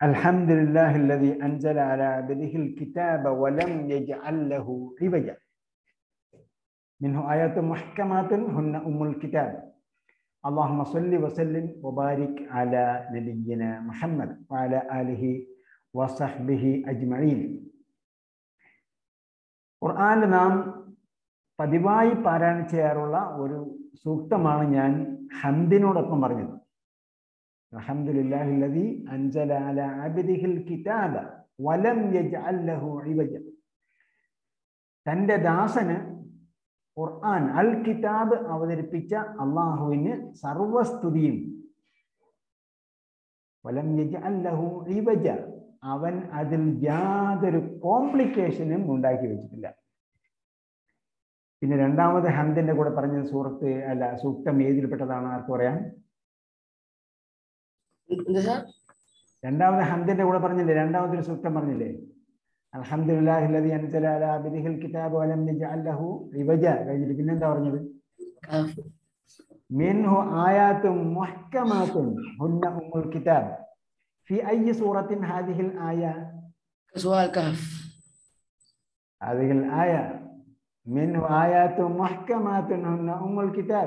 الحمد لله الذي أنزل على عبده الكتاب ولم يجعل له عوجا منه آيات محكمات هن أم الكتاب اللهم صل وسلم وبارك على نبينا محمد وعلى آله وصحبه أجمعين ഖുർആാനിൽ നാം പതിവായി പാരായണം ചെയ്യാറുള്ള ഒരു സൂക്തമാണ് ഞാൻ ഹംദിനോടൊപ്പം പറഞ്ഞത് അൽഹംദുലില്ലാഹില്ലദി അൻസല അലാ അബ്ദിഹിൽ കിതാബ വലം യജ്അൽ ലഹു ഇവജ തന്റെ ദാസന് ഖുർആൻ അൽ കിതാബ് അവതരിപ്പിച്ച അള്ളാഹുവിന് സർവസ്തുതിയും വലം യജ്അൽ ലഹു ഇവജ അവൻ അതിൽ യാതൊരു കോംപ്ലിക്കേഷനും ഉണ്ടാക്കി വെച്ചിട്ടില്ല പിന്നെ രണ്ടാമത് ഹന്തിന്റെ കൂടെ പറഞ്ഞ സൂറത്ത് അല്ല സൂക്തം ഏതിൽപ്പെട്ടതാണ് ആർക്ക് പറയാം എന്താ സാർ രണ്ടാമത് ഹന്തിന്റെ കൂടെ പറഞ്ഞില്ലേ രണ്ടാമതൊരു സൂക്തം പറഞ്ഞില്ലേ അൽഹംദുലില്ലാഹില്ലദി അൻസല അലാ അബ്ദിഹിൽ കിതാബ വലം യജ്അൽ ലഹു ഇവജ കഴിഞ്ഞിട്ട് പിന്നെന്താ പറഞ്ഞത് കാഫ് മിൻഹു ആയാത്തും മുഹ്കമാത്തും ഹുന്ന ഉമ്മുൽ കിതാബ് في أي سورة هذه الآية؟ سؤال كهف هذه الآية منه آيات محكمات هن أم الكتاب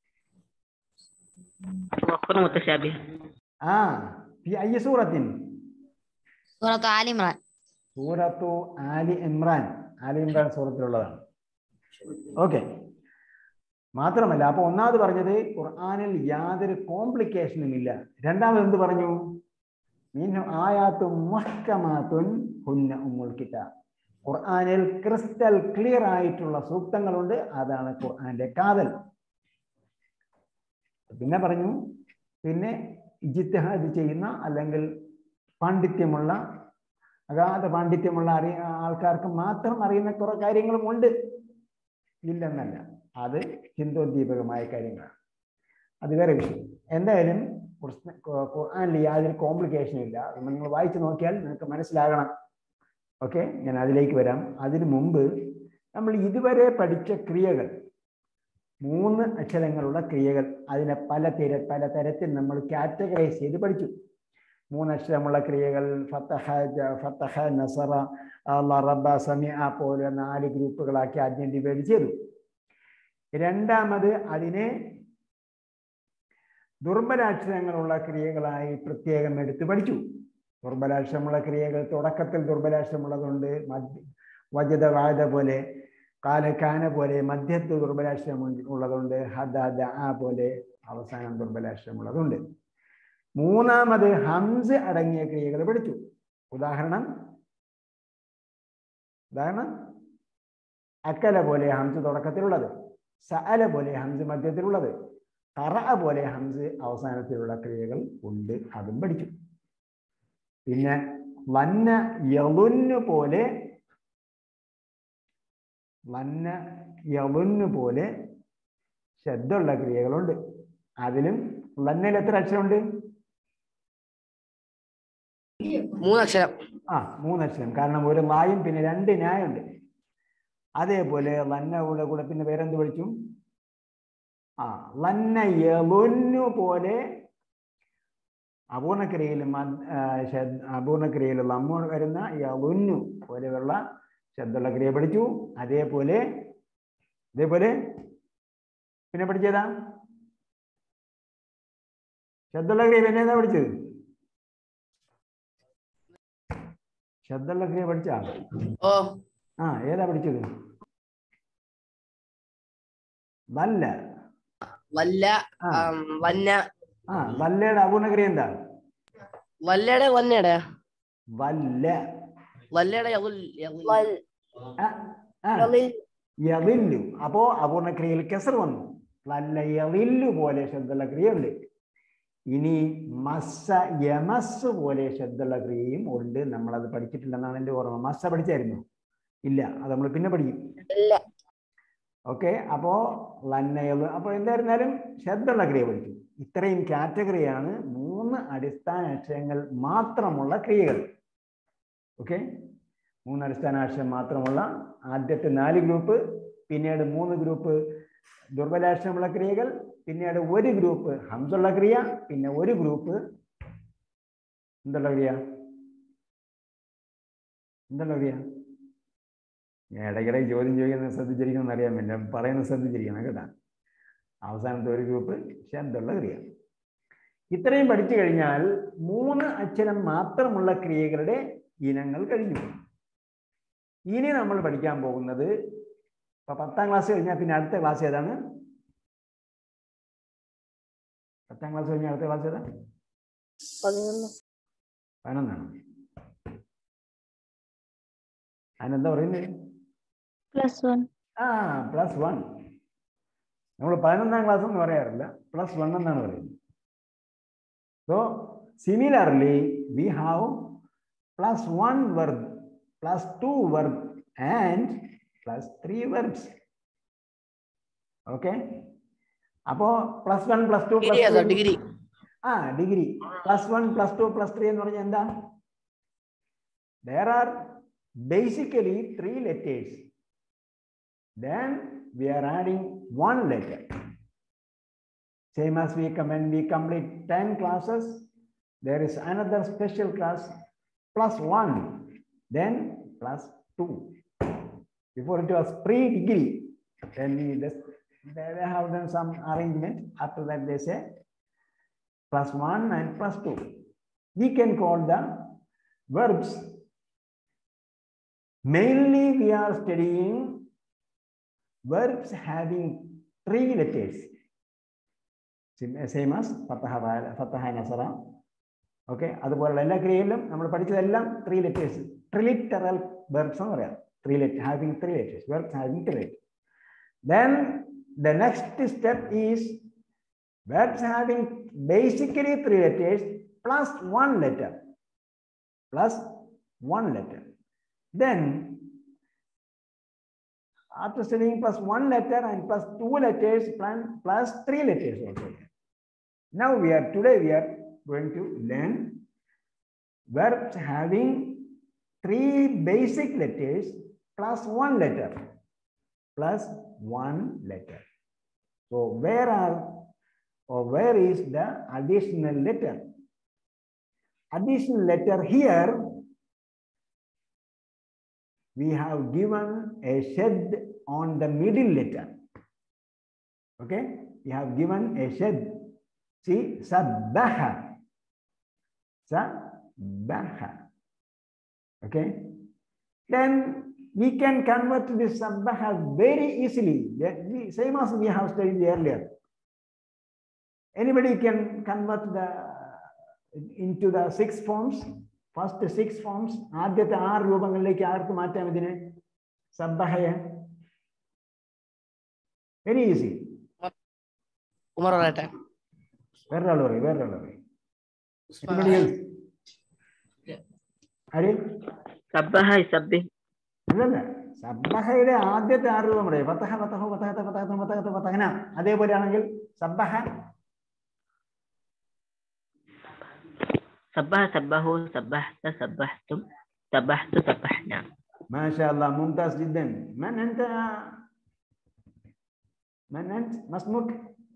وأخر متشابه آه في أي سورة؟ സൂറത്ത് ആൽ ഇമ്രാൻ സൂറത്തു ആലി ഇമ്രാൻ ആലി ഇമ്രാൻ സൂറത്തിലുള്ളതാണ് ഓക്കെ മാത്രമല്ല അപ്പൊ ഒന്നാമത് പറഞ്ഞത് ഖുർആനിൽ യാതൊരു കോംപ്ലിക്കേഷനും ഇല്ല രണ്ടാമത് എന്ത് പറഞ്ഞു മീനു ആയാത്തും മുഹ്കമാത്തുൻ ഹുന്ന ഉമ്മുൽ കിതാബ് ഖുർആനിൽ ക്രിസ്റ്റൽ ക്ലിയർ ആയിട്ടുള്ള സൂക്തങ്ങളുണ്ട് അതാണ് ഖുർആന്റെ കാതൽ പിന്നെ പറഞ്ഞു പിന്നെ ഇജിത്തിഹാദ് ചെയ്യുന്ന അല്ലെങ്കിൽ പാണ്ഡിത്യമുള്ള അഗാധ പാണ്ഡിത്യമുള്ള അറിയ ആൾക്കാർക്ക് മാത്രം അറിയുന്ന കുറെ കാര്യങ്ങളും ഉണ്ട് ഇല്ലെന്നല്ല അത് ഹിന്ദോദ്ദീപകമായ കാര്യങ്ങളാണ് അത് വേറെ വിഷയം എന്തായാലും ഖുർസ്- ഖു- ഖുർആനിൽ യാതൊരു കോംപ്ലിക്കേഷനും ഇല്ല അത് നിങ്ങൾ വായിച്ചു നോക്കിയാൽ നിങ്ങൾക്ക് മനസ്സിലാകണം ഓക്കെ ഞാൻ അതിലേക്ക് വരാം അതിനു മുമ്പ് നമ്മൾ ഇതുവരെ പഠിച്ച ക്രിയകൾ മൂന്ന് അക്ഷരങ്ങളുള്ള ക്രിയകൾ അതിനെ പല തിര പല തരത്തിൽ നമ്മൾ കാറ്റഗറൈസ് ചെയ്ത് പഠിച്ചു മൂന്നക്ഷരമുള്ള ക്രിയകൾ ഫത്തഹ ജ- ഫത്തഹ നസറ ലറബ സമിഅ പോലെ നാല് ഗ്രൂപ്പുകളാക്കി ആദ്യം ഡിവൈഡ് ചെയ്തു രണ്ടാമത് അതിനെ ദുർബലാക്ഷരങ്ങളുള്ള ക്രിയകളായി പ്രത്യേകം എടുത്തു പഠിച്ചു ദുർബലാക്ഷരമുള്ള ക്രിയകൾ തുടക്കത്തിൽ ദുർബലാക്ഷരമുള്ളതുണ്ട് മധ്യ വജത വാഴ പോലെ കാലക്കാന പോലെ മധ്യത്ത് ദുർബലാക്ഷരം ഉള്ളതുണ്ട് ഹദ ദ ആ പോലെ അവസാനം ദുർബലാക്ഷരമുള്ളതുണ്ട് മൂന്നാമത് ഹംസ് അടങ്ങിയ ക്രിയകൾ പഠിച്ചു ഉദാഹരണം ഉദാഹരണം അക്കല പോലെ ഹംസ് തുടക്കത്തിലുള്ളത് സഅല പോലെ ഹംസ് മധ്യത്തിലുള്ളത് കറ പോലെ ഹംസ് അവസാനത്തിലുള്ള ക്രിയകൾ ഉണ്ട് അതും പഠിച്ചു പിന്നെ വന്ന യലുന്നു പോലെ വന്ന യലുന്നു പോലെ ശബ്ദമുള്ള ക്രിയകളുണ്ട് അതിലും വന്നയിൽ എത്ര അക്ഷരമുണ്ട് മൂന്നക്ഷരം ആ മൂന്നക്ഷരം കാരണം ഒരു ലായും പിന്നെ രണ്ട് ന്യായുണ്ട് അതേപോലെ ലന്നയുടെ കൂടെ പിന്നെ വേറെന്ത് പഠിച്ചു ആ ലന്ന യലുന്നു പോലെ അപൂർണക്രിയയിൽ മദ്- ആ, ശദ്- അപൂർണക്രിയയിൽ ലമ്മ വരുന്ന യലുന്നു പോലെയുള്ള ശബ്ദമുള്ള ക്രിയ പഠിച്ചു അതേപോലെ അതേപോലെ പിന്നെ പഠിച്ചതാ ശബ്ദമുള്ള ക്രിയ പിന്നെ ഏതാ പഠിച്ചത് ശബ്ദമുള്ള ക്രിയ പഠിച്ചാ ഓ ആ ഏതാ പഠിച്ചത് വല്ല വല്ല ആ ആം, വന്ന ആ വല്ലയുടെ അപൂർണക്രിയ എന്താ വല്ലയുടെ വന്നയുടെ വല്ല വല്ലയുടെ യളുൽ- യളുൽ. ആ, ആ, യളില്ലു അപ്പോ അപൂർണക്രിയയിൽ കെസർ വന്നു വല്ല യളില്ലു പോലെ ശബ്ദമുള്ള ക്രിയയുണ്ട് ഇനി മസ്സ യമസ് പോലെ ശബ്ദമുള്ള ക്രിയയും ഉണ്ട് നമ്മളത് പഠിച്ചിട്ടില്ലെന്നാണ് എൻ്റെ ഓർമ്മ മസ്സ പഠിച്ചായിരുന്നു ഇല്ല അത് നമ്മൾ പിന്നെ പഠിക്കും ഇല്ല. ഓക്കെ അപ്പോ ലന്നയൽ അപ്പൊ എന്തായിരുന്നാലും ശബ്ദമുള്ള ക്രിയ പഠിച്ചു ഇത്രയും കാറ്റഗറിയാണ് മൂന്ന് അടിസ്ഥാന അക്ഷരങ്ങൾ മാത്രമുള്ള ക്രിയകൾ ഓക്കെ മൂന്ന് അടിസ്ഥാന അക്ഷരം മാത്രമുള്ള ആദ്യത്തെ നാല് ഗ്രൂപ്പ് പിന്നീട് മൂന്ന് ഗ്രൂപ്പ് ദുർബലാക്ഷരമുള്ള ക്രിയകൾ പിന്നീട് ഒരു ഗ്രൂപ്പ് ഹംസുള്ള ക്രിയ പിന്നെ ഒരു ഗ്രൂപ്പ് എന്തുള്ള ക്രിയ എന്തുള്ള ക്രിയ ഞാൻ ഇടയ്ക്കിടയ്ക്ക് ചോദ്യം ചോദിക്കുന്നത് ശ്രദ്ധിച്ചിരിക്കണം അറിയാൻ വേണ്ടി ഞാൻ പറയുന്നത് ശ്രദ്ധിച്ചിരിക്കണം കേട്ടാ അവസാനത്തെ ഒരു ഗ്രൂപ്പ് ശബ്ദമുള്ള ക്രിയ ഇത്രയും പഠിച്ചു കഴിഞ്ഞാൽ മൂന്ന് അക്ഷരം മാത്രമുള്ള ക്രിയകളുടെ ഇനങ്ങൾ കഴിഞ്ഞു ഇനി നമ്മൾ പഠിക്കാൻ പോകുന്നത് ഇപ്പൊ പത്താം ക്ലാസ് കഴിഞ്ഞാൽ പിന്നെ അടുത്ത ക്ലാസ് ഏതാണ് പത്താം ക്ലാസ് കഴിഞ്ഞാൽ അടുത്ത ക്ലാസ് ഏതാ പതിനൊന്ന് പതിനൊന്നാണ് അതിനെന്താ പറയുന്നത് പ്ലസ് വൺ ആ പ്ലസ് വൺ നമ്മൾ പതിനൊന്നാം ക്ലാസ് എന്ന് പറയാറില്ല പ്ലസ് വൺ എന്നാണ് പറയുന്നത് so similarly we have plus one verb plus two verb and plus three verbs okay അപ്പോ plus one plus two degree plus degree ആ degree plus one plus two plus three എന്ന് പറഞ്ഞാൽ എന്താ there are basically three letters then we are adding one letter. Same as we come when we complete 10 classes, there is another special class plus one, then plus two. Before it was pre-degree, then we just, they they have done some arrangement. After that, they say plus one and plus two. We can call the verbs. Mainly, we are studying verbs having three letters. Same- Same as Fataha, Wa- Fataha Nasara. Okay അതുപോലുള്ള എല്ലാ ക്രിയയിലും നമ്മൾ പഠിച്ചതെല്ലാം three letters triliteral verbs എന്ന് പറയാം three letter having three letters verbs having three letters then the next step is verbs having basically three letters plus one letter plus one letter then after studying plus one letter and plus two letters plus, plus three letters also. Now we are today we are going to learn verbs having three basic letters plus one letter plus one letter. So where are or where is the additional letter? Additional letter here we have given a shed on the middle letter. Okay, we have given a shed. See, sabbaha. Sabbaha. Okay, then we can convert this sabbaha very easily. That we- Same as we have studied earlier. Anybody can convert the into the six forms. First six forms ആദ്യത്തെ ആറ് രൂപങ്ങളിലേക്ക് ആർക്ക് മാറ്റാം ഇതിനെ സബ്ബഹയ very easy Umar പറയട്ടെ വേറൊരാൾ പറയും വേറൊരാൾ പറയും Anybody else? ആര് സബ്ബഹ സബ്ബി അല്ലല്ല സബ്ബഹയുടെ ആദ്യത്തെ ആറ് രൂപം പറയും ഫത്തഹ ഫത്തഹ ഫത്തഹത്ത ഫത്തഹത്ത ഫത്തഹത്ത ഫത്തഹന അതേപോലെയാണെങ്കിൽ സബ്ബഹ സബ്ബഹ സബ്ബഹു സബ്ബഹ്ത സബ്ബഹ്തും സബ്ബഹ്തു സബ്ബഹ്ന ما شاء الله ممتاز جدا من انت من انت ما اسمك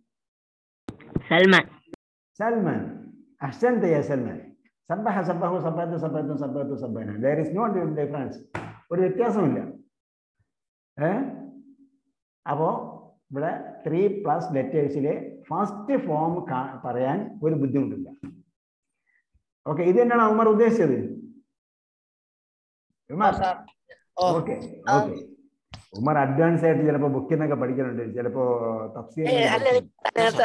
Salman سلمان احسنت يا سلمان സബ്ബഹ സബ്ബഹു സബ്ബഹത്തു സബ്ബഹത്തു സബ്ബഹത്തു സബ്ബഹന there is no difference ഒരു വ്യത്യാസമില്ല ഏ അപ്പോ ഇവിടെ ത്രീ പ്ലസ് ലെറ്റേഴ്സിലെ ഫസ്റ്റ് ഫോം പറയാൻ ഒരു ബുദ്ധിമുട്ടില്ല ഓക്കെ ഇത് തന്നെയാണ് ഉമർ ഉദ്ദേശിച്ചത് Umar sir oh okay okay Umar advance ആയിട്ട് ചിലപ്പോ ബുക്കിൽ നിന്നൊക്കെ പഠിക്കുന്നുണ്ട് ചിലപ്പോ തഫ്സീർ ഏ, അല്ല നേരത്തെ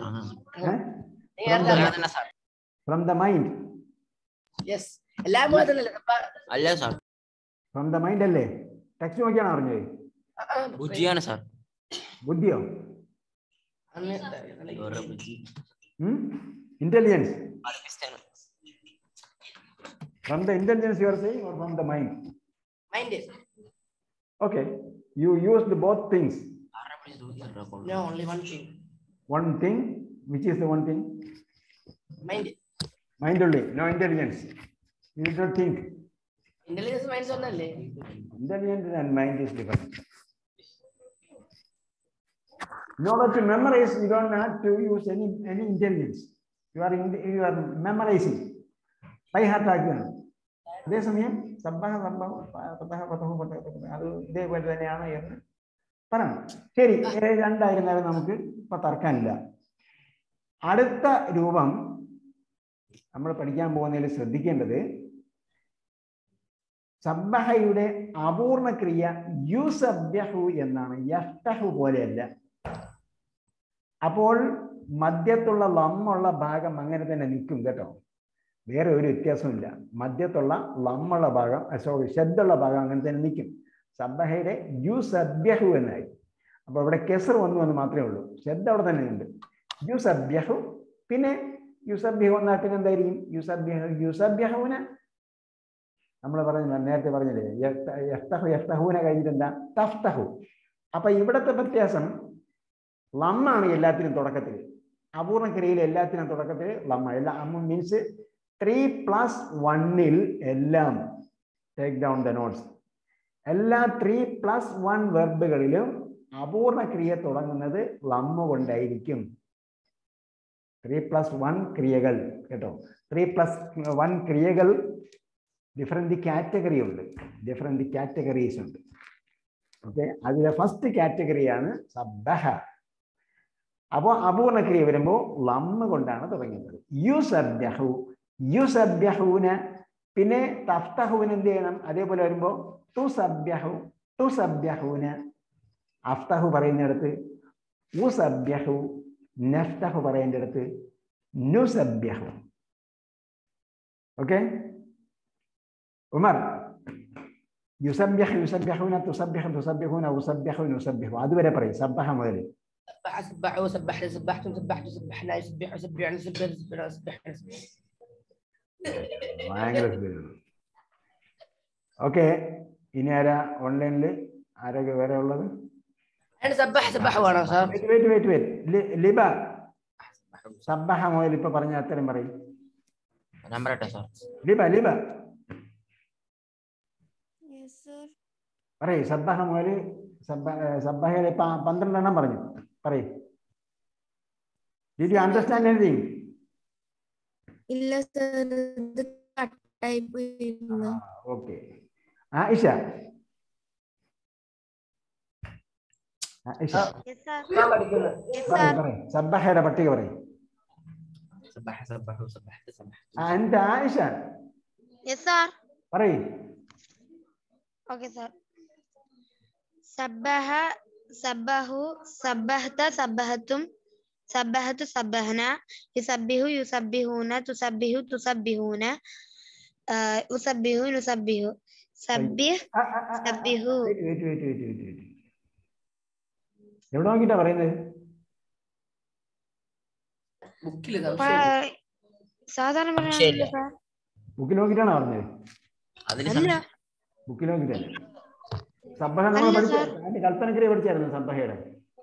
തന്നെ sir from the mind yes എല്ലാം പോലെ തന്നെ അല്ല സാർ ഫ്രം ദ മൈൻഡ് അല്ലേ ടെക്സ്റ്റ് നോക്കിയാണോ പറഞ്ഞത് ബുജിയാണ് സാർ ബുദ്ധിയോ വേറെ ബുജി intelligence Pakistan from the intelligence you are saying or from the mind mind okay you used both things no only one thing one thing which is the one thing mind mind only no intelligence you did not think intelligence minds ഒന്നല്ലേ Intelligence and mind is different. In order to memorize, you don't have to use any, any intelligence. You are, in, you are memorizing. By heart ആക്കുകയാണ് അതേസമയം സബ്ബഹ സബ്ബഹ പതഹ പതഹു പതഹ പതഹ അത് ഇതേപോലെ തന്നെയാണ് എന്ന് പറയണം ശരി ഏ, രണ്ടായിരുന്നാലും നമുക്ക് ഇപ്പൊ തർക്കമില്ല അടുത്ത രൂപം നമ്മൾ പഠിക്കാൻ പോകുന്നതിൽ ശ്രദ്ധിക്കേണ്ടത് സബ്ബഹയുടെ അപൂർണ ക്രിയ യുസബ്യഹു എന്നാണ് യഫ്തഹു പോലെയല്ല അപ്പോൾ മധ്യത്തുള്ള ലമ്മുള്ള ഭാഗം അങ്ങനെ തന്നെ നിൽക്കും കേട്ടോ വേറെ ഒരു വ്യത്യാസമില്ല മധ്യത്തുള്ള ലമ്മുള്ള ഭാഗം സോറി ശബ്ദമുള്ള ഭാഗം അങ്ങനെ തന്നെ നിൽക്കും സബ്ബഹയുടെ യുസബ്യഹു എന്നായി അപ്പൊ ഇവിടെ കെസർ വന്നു എന്ന് മാത്രമേ ഉള്ളൂ ശബ്ദം അവിടെ തന്നെ ഉണ്ട് യുസബ്യഹു പിന്നെ യുസബ്യഹു എന്നാൽ പിന്നെ എന്തായിരിക്കും യുസബ്യഹു യുസബ്യഹുവിന് നമ്മൾ പറഞ്ഞില്ല നേരത്തെ പറഞ്ഞില്ലേ യഫ്ത- യഫ്തഹു യഫ്തഹുവിനെ കഴിഞ്ഞിട്ട് എന്താ തഫ്തഹു അപ്പൊ ഇവിടത്തെ വ്യത്യാസം ലമ്മാണ് എല്ലാത്തിനും തുടക്കത്തിൽ അപൂർണ ക്രിയയിൽ എല്ലാത്തിനും തുടക്കത്തിൽ ലമ്മ എല്ലാ മീൻസ് ത്രീ പ്ലസ് വണ്ണിൽ എല്ലാം ടേക്ക് ഡൗൺ ദ നോട്ട്സ് എല്ലാ ത്രീ പ്ലസ് വൺ വെർബുകളിലും അപൂർണ ക്രിയ തുടങ്ങുന്നത് ലമ്മ കൊണ്ടായിരിക്കും ത്രീ പ്ലസ് വൺ ക്രിയകൾ കേട്ടോ ത്രീ പ്ലസ് വൺ ക്രിയകൾ ഡിഫറെന്റ് കാറ്റഗറി ഉണ്ട് ഡിഫറെന്റ് കാറ്റഗറീസ് ഉണ്ട് ഓക്കെ അതിലെ ഫസ്റ്റ് കാറ്റഗറിയാണ് സബ്ബഹ അപ്പോൾ അപൂർണ ക്രിയ വരുമ്പോൾ ലമ്മ കൊണ്ടാണ് തുടങ്ങുന്നത് യു സബ്യഹു യു സബ്യഹൂന പിന്നെ തഫ്തഹൂന് എന്ത് ചെയ്യണം അതേപോലെ വരുമ്പോൾ തു സബ്യഹു തു സബ്യഹൂന അഫ്തഹു പറയുന്നിടത്ത് ഉ സബ്യഹു നഫ്തഹു പറയുന്നിടത്ത് നു സബ്യഹു ഓക്കെ ഉമർ യുസബ്യഹ് യുസബ്യഹൂന തുസബ്യഹ് തുസബ്യഹൂന ഉസബ്യഹു നുസബ്യഹു അതുവരെ പറയും സബ്ബഹ മുതൽ سبح سبحوا سبحنا سبحتم سبحتم سبحنا يسبح يسبحنا سبح سبحنا سبحنا ഭയങ്കര സ്പീഡാണ് ഓക്കെ ഇനി ആരാ ഓൺലൈനിൽ ആരൊക്കെ വേറെ ഉള്ളത് انا سبح سبح وانا صار വെയിറ്റ് വെയിറ്റ് വെയിറ്റ് വെയിറ്റ് ലിബ സബ്ബഹ മുതൽ ഇപ്പൊ പറഞ്ഞ അത്തരം പറയും നമ്പർ ഇട്ടോ സാർ ലിബ ലിബ Yes, sir. പറയ് സബ്ബഹ മുതൽ സബ്ബ സബ്ബഹയുടെ പ- പന്ത്രണ്ടെണ്ണം പറഞ്ഞു പറയ് ഡിഡ് യു അണ്ടർസ്റ്റാൻഡ് എനിത്തിങ് ഇല്ല സർ ഇത് കട്ടായി പോയിരുന്നു ഓക്കെ ആയിഷ ആയിഷ ما പഠിക്കുന്നു പറയ് പറയ് സബ്ബഹയുടെ പട്ടിക പറയും സബ്ബഹ സബ്ബഹു സബ്ബഹത സബ്ബഹ എന്റെ ആയിഷ യെസ് സാർ പറയ് ഓക്കെ സാർ സബ്ബഹ സബ്ബഹു സബ്ബഹത സബ്ബഹത്തും സബ്ബഹത്തു സബ്ബഹന യുസബ്ബിഹു യുസബ്ബിഹൂന തുസബ്ബിഹു തുസബ്ബിഹൂന ആ, ഉസബ്ബിഹു നുസബ്ബിഹു സബ്ബിഹ് ആ, ആ, ആ, ആ, സബ്ബിഹു. wait, wait, wait, wait, wait, wait. എവിടെ നോക്കിട്ടാ പറയുന്നത് ബുക്കിൽ പ- സാധാരണ ശരിയാ. പറയാനല്ലോ സാർ ബുക്കിൽ നോക്കിട്ടാണോ പറഞ്ഞത് അതിന് അല്ല ബുക്കിൽ നോക്കിട്ടല്ലേ സബ്ബഹ നമ്മൾ അല്ല, പഠിച്ച സാർ. അതിന്റെ കൽപ്പനക്രിയ പഠിച്ചായിരുന്നു സബ്ബഹയുടെ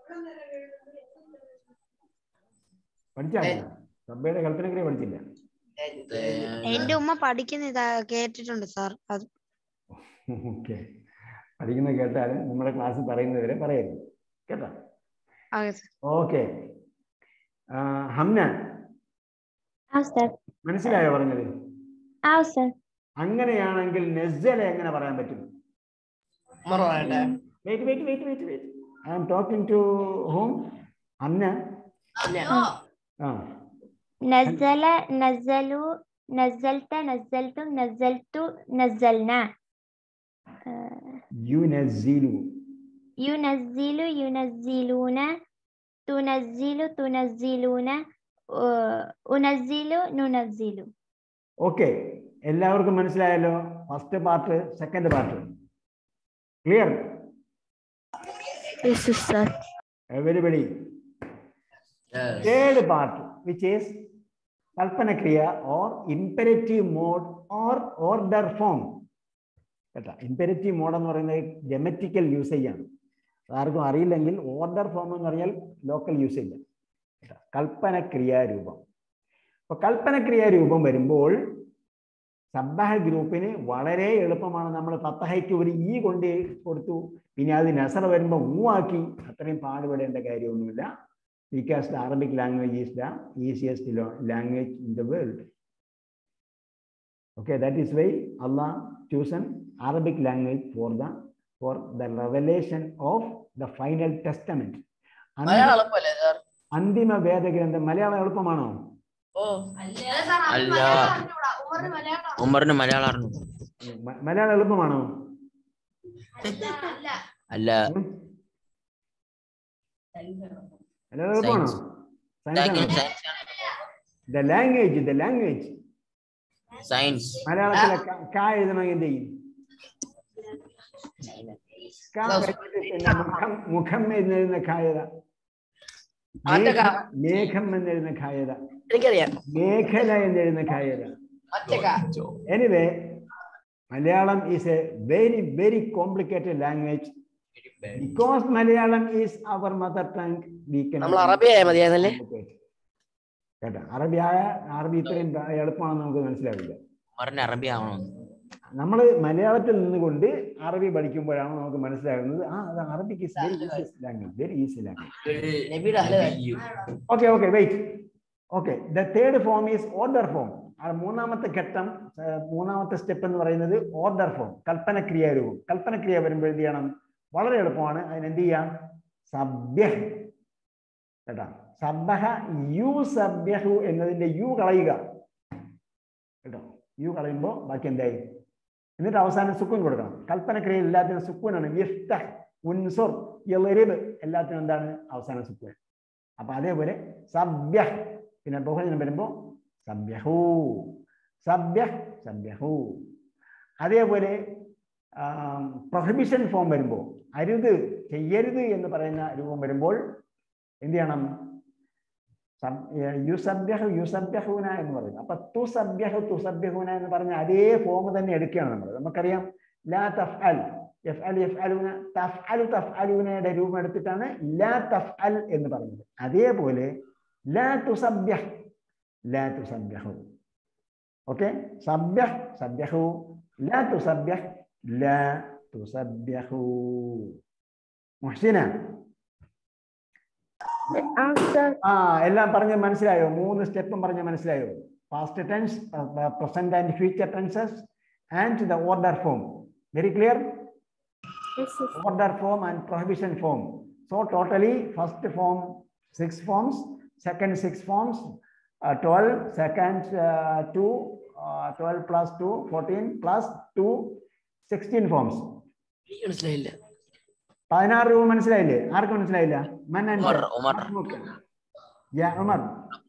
പഠിച്ചായിരുന്നു സബ്ബയുടെ കൽപ്പനക്രിയ പഠിച്ചില്ല എന്റെ ഉമ്മ പഠിക്കുന്ന ഇതാ കേട്ടിട്ടുണ്ട് സാർ അത് ഓക്കെ പഠിക്കുന്ന കേട്ടാലും നമ്മുടെ ക്ലാസ് പറയുന്നത് വരെ പറയരുത് കേട്ടോ ഓക്കെ സാർ ഓക്കെ ഹംന ആ സർ മനസ്സിലായോ പറഞ്ഞത് ആ സർ അങ്ങനെയാണെങ്കിൽ നെസ്സല എങ്ങനെ പറയാൻ പറ്റും മറവാണ്ട wait wait wait wait wait I am talking to home അന്ന ആ നസല നസലു നസൽത്ത നസൽത്തും നസൽത്തു നസൽന യുനസ്സിലു യുനസ്സിലു യുനസ്സിലൂന തുനസ്സിലു തുനസ്സിലൂന ഉ- ഉനസ്സിലു നുനസ്സിലു ഓക്കെ എല്ലാവർക്കും മനസ്സിലായല്ലോ first part second part clear sir everybody third part which is കൽപ്പനക്രിയ or imperative mode or order form കേട്ടോ ഇമ്പരറ്റീവ് മോഡ് എന്ന് പറയുന്നത് ജെമറ്റിക്കൽ യൂസേജ് ആണ് ആർക്കും അറിയില്ലെങ്കിൽ ഓർഡർ ഫോം എന്ന് പറഞ്ഞാൽ ലോക്കൽ യൂസേജ് ആണ് കേട്ടോ കൽപ്പനക്രിയാരൂപം അപ്പൊ കൽപ്പനക്രിയാരൂപം വരുമ്പോൾ സബ്ബഹ ഗ്രൂപ്പിന് വളരെ എളുപ്പമാണ് നമ്മൾ ഫത്തഹയ്ക്ക് ഒരു ഈ കൊണ്ട് കൊടുത്തു പിന്നെ അത് നസറ വരുമ്പോൾ മൂവാക്കി അത്രയും പാടുപെടേണ്ട കാര്യമൊന്നുമില്ല because the Arabic language is the easiest lo- language in the world. Okay, that is why Allah chosen Arabic language for the for the revelation of the final testament. അന്തി- മലയാളം എളുപ്പമല്ലേ സാർ അന്തിമ വേദഗ്രന്ഥം മലയാളം എളുപ്പമാണോ ഓ അല്ല ഉമറിന് മലയാളം അറിഞ്ഞു മ- മലയാളം എളുപ്പമാണോ അല്ല ഉം? മലയാളം എളുപ്പമാണോ science the language the language science മലയാളത്തിലെ ക- കാ എഴുതണമെങ്കിൽ എന്ത് ചെയ്യും കാ വെച്ചിട്ട് പിന്നെ മുഖം മുഖം എന്നെഴുതുന്ന കായത ആദ്യ കാ. മേഘം എന്നെഴുതുന്ന കായത എനിക്കറിയാം മേഖല എന്നെഴുതുന്ന കായത ഒറ്റക്ക anyway Malayalam is a very very complicated language because Malayalam is our mother tongue we can നമ്മൾ അറബി ആയാൽ മതിയായിരുന്നല്ലേ കേട്ടോ അറബി ആയ അറബി ഇത്രയും എളുപ്പമാണെന്ന് നമുക്ക് മനസ്സിലാവില്ല ഉമറിന് അറബി ആവണമെന്ന് നമ്മൾ മലയാളത്തിൽ നിന്നുകൊണ്ട് അറബി പഠിക്കുമ്പോഴാണ് നമുക്ക് മനസ്സിലാകുന്നത് ആ അത് Arabic very easy language very easy language നബിയുടെ അഹ്ല okay okay wait okay the third form is order form മൂന്നാമത്തെ ഘട്ടം ആ, മൂന്നാമത്തെ സ്റ്റെപ്പ് എന്ന് പറയുന്നത് ഓർഡർ ഫോം കൽപ്പനക്രിയ രൂപം കൽപ്പനക്രിയ വരുമ്പോൾ എന്ത് ചെയ്യണം വളരെ എളുപ്പമാണ് അതിന് എന്ത് ചെയ്യാം സഭ്യ കേട്ടാ സബ്ബഹ യു സഭ്യഹു എന്നതിന്റെ യു കളയുക കേട്ടോ യു കളയുമ്പോൾ ബാക്കി എന്തായി എന്നിട്ട് അവസാനം സുക്കൂൻ കൊടുക്കണം കൽപ്പനക്രിയയിൽ എല്ലാത്തിനും സുക്കൂനാണ് യഫ്തഹ് ഉൻസുർ യളിബ് എല്ലാത്തിനും എന്താണ് അവസാനം സുക്കൂൻ അപ്പൊ അതേപോലെ സഭ്യ പിന്നെ ബഹുജനം വരുമ്പോ സഭ്യഹു സഭ്യ സഭ്യഹു അതേപോലെ പ്രൊഹിബിഷൻ ഫോം വരുമ്പോൾ അരുത് ചെയ്യരുത് എന്ന് പറയുന്ന രൂപം വരുമ്പോൾ എന്ത് ചെയ്യണം യുസഭ്യഹു യുസഭ്യഹൂന എന്ന് പറയുന്നത് അപ്പൊ തുസഭ്യഹു തുസഭ്യഹൂന എന്ന് പറഞ്ഞ അതേ ഫോം തന്നെ എടുക്കുകയാണ് നമ്മൾ നമുക്കറിയാം ലാ തഫ്അൽ യഫ്അൽ യഫ്അലൂന തഫ്അലു തഫ്അലൂനയുടെ രൂപം എടുത്തിട്ടാണ് ലാ തഫ്അൽ എന്ന് പറഞ്ഞത് അതേപോലെ ലാ തുസഭ്യഹ് ലാ തുസഭ്യഹു ഓക്കെ സഭ്യഹ് സഭ്യഹു ലാ തുസഭ്യഹ് ലാ തുസഭ്യഹു മുഹ്സിന ആ എല്ലാം പറഞ്ഞ് മനസ്സിലായോ മൂന്ന് സ്റ്റെപ്പും പറഞ്ഞ് മനസ്സിലായോ past tense present and future tenses and the order form very clear order form and prohibition form. So totally first form six forms, second six forms, uh, 12, second uh, two, uh, 12 plus 2, 14 plus 2, 16 forms. എനിക്ക് മനസ്സിലായില്ല പതിനാറ് രൂപ മനസ്സിലായില്ലേ ആർക്ക് മനസ്സിലായില്ല മൻ and Umar Umar Yeah, Umar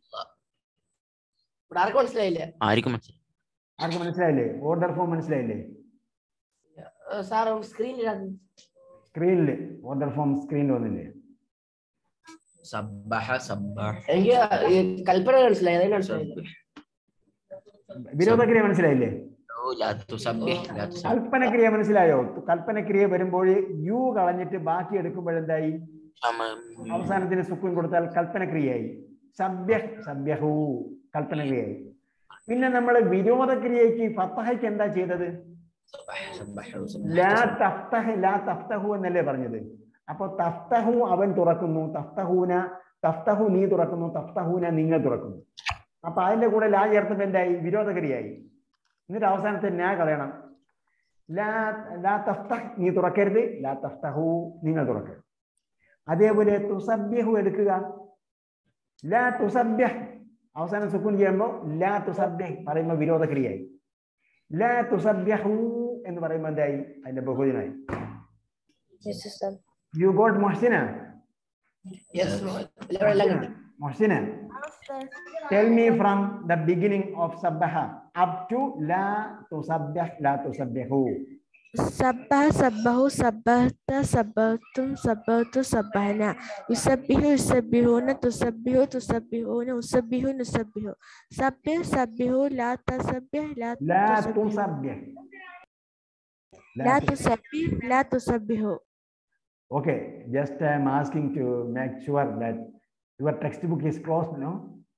ഇവിടെ ആർക്കും മനസ്സിലായില്ല ആർക്കും മനസ്സിലായി ആർക്ക് മനസ്സിലായില്ലേ ഓർഡർ ഫോം മനസ്സിലായില്ലേ സാർ സ്ക്രീനിൽ സ്ക്രീനിൽ ഓർഡർ ഫോം സ്ക്രീനിൽ വന്നില്ലേ സബ്ബഹ സബ്ബഹ എനിക്ക് ഈ കൽപ്പന മനസ്സിലായി അതെന്നെ മനസ്സിലായില്ല വിരോധക്രിയ മനസ്സിലായില്ലേ ലാ തുസബ്ബിഹ് ലാ തുസബ്ബിഹ് കൽപ്പനക്രിയ മനസ്സിലായോ കൽപ്പനക്രിയ വരുമ്പോൾ യു കളഞ്ഞിട്ട് ബാക്കി എടുക്കുമ്പോഴെന്തായി അവസാനത്തിന് സുക്കൂൻ കൊടുത്താൽ കൽപ്പനക്രിയയായി സഭ്യ സഭ്യഹു കൽപ്പനക്രിയയായി പിന്നെ നമ്മൾ വിരോധക്രിയയ്ക്ക് ഫത്തഹയ്ക്ക് എന്താ ചെയ്തത് സബ്ബഹ സബ്ബഹ ലാ തഫ്തഹ് ലാ തഫ്തഹു എന്നല്ലേ പറഞ്ഞത് അപ്പൊ തഫ്തഹു അവൻ തുറക്കുന്നു തഫ്തഹൂന തഫ്തഹു നീ തുറക്കുന്നു തഫ്തഹൂന നിങ്ങൾ തുറക്കുന്നു അപ്പൊ അതിന്റെ കൂടെ ലാ ചേർത്തപ്പോ എന്തായി വിരോധക്രിയായി എന്നിട്ട് അവസാനത്തെ നാ കളയണം ലാ ലാ തഫ്തഹ് നീ തുറക്കരുത് ലാ തഫ്തഹു നിങ്ങൾ തുറക്കരുത് അതേപോലെ തുസബ്യഹു എടുക്കുക ലാ തുസബ്യഹ് അവസാനം സുക്കൂൻ ചെയ്യുമ്പോൾ ലാ തുസബ്യഹ് പറയുമ്പോൾ വിരോധക്രിയായി ലാ തുസബ്യഹു എന്ന് പറയുമ്പോൾ എന്തായി അതിന്റെ ബഹുജനായി യു ഗോട്ട് മൊഹ്സിന യെസ് എല്ലാവരും എല്ലാം കിട്ടി Mohsina tell me from the beginning of സബ്ബഹ അപ് ടു ലാ തുസബ്യഹ് ലാ തുസബ്യഹു سبح سبحوا سبحت سبحتم سبحتوا سبحنا يسبح يسبحون تسبح تسبحون يسبح نسبح سبح سبحوا لا تسبح لا لا تسبحوا تسبح لا تسبح لا تسبحوا Okay, just I'm asking to make sure that your textbook is closed, no?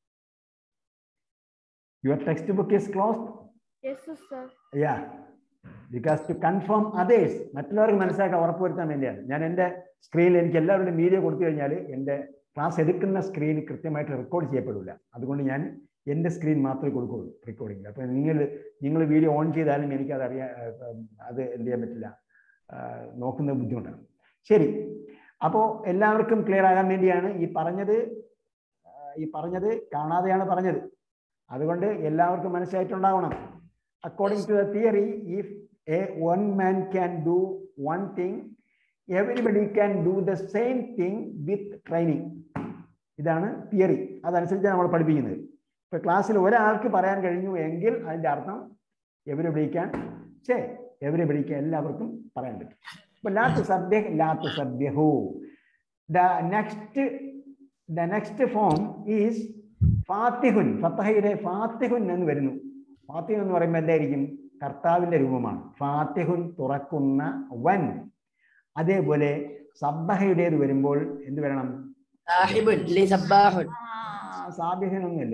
Your textbook is closed? Yes sir Yeah. Because to confirm others, മറ്റുള്ളവർക്ക് മനസ്സിലാക്കാൻ ഉറപ്പുവരുത്താൻ വേണ്ടിയാണ് ഞാൻ എൻ്റെ സ്ക്രീനിൽ എനിക്ക് എല്ലാവരുടെയും വീഡിയോ കൊടുത്തു കഴിഞ്ഞാൽ എൻ്റെ ക്ലാസ് എടുക്കുന്ന സ്ക്രീൻ കൃത്യമായിട്ട് റെക്കോർഡ് ചെയ്യപ്പെടില്ല അതുകൊണ്ട് ഞാൻ എൻ്റെ സ്ക്രീൻ മാത്രമേ കൊടുക്കുള്ളൂ റെക്കോർഡിങ്ങിൽ അപ്പോൾ നിങ്ങൾ നിങ്ങൾ വീഡിയോ ഓൺ ചെയ്താലും എനിക്കത് അറിയാൻ അത് എന്ത് ചെയ്യാൻ പറ്റില്ല ആ, നോക്കുന്നത് ബുദ്ധിമുട്ടാണ് ശരി അപ്പോൾ എല്ലാവർക്കും ക്ലിയർ ആകാൻ വേണ്ടിയാണ് ഈ പറഞ്ഞത് ആ, ഈ പറഞ്ഞത് കാണാതെയാണ് പറഞ്ഞത് അതുകൊണ്ട് എല്ലാവർക്കും മനസ്സിലായിട്ടുണ്ടാവണം according to the theory if a one man can do one thing everybody can do the same thing with training ഇതാണ് തിയറി അതനുസരിച്ചാണ് നമ്മൾ പഠിപ്പിക്കുന്നത് ഇപ്പൊ ക്ലാസ്സിൽ ഒരാൾക്ക് പറയാൻ കഴിഞ്ഞു എങ്കിൽ അതിന്റെ അർത്ഥം എവരിബഡി ക്യാൻ ചേ എവരിബഡി ക്യാൻ എല്ലാവർക്കും പറയാൻ പറ്റും ഇപ്പൊ ലാത്ത് സഭ്യ ലാത്ത് സഭ്യഹു the next the next form is ഫാത്തിഹുൻ ഫത്തഹയുടെ ഫാത്തിഹുൻ എന്ന് വരുന്നു ഫാത്തിഹുൻ എന്ന് പറയുമ്പോൾ എന്തായിരിക്കും കർത്താവിന്റെ രൂപമാണ് ഫാത്തിഹുൻ തുറക്കുന്ന വൻ അതേപോലെ സബ്ബഹയുടേത് വരുമ്പോൾ എന്ത് വരണം صاحب لي سباح സാബിഹനൊന്നുമില്ല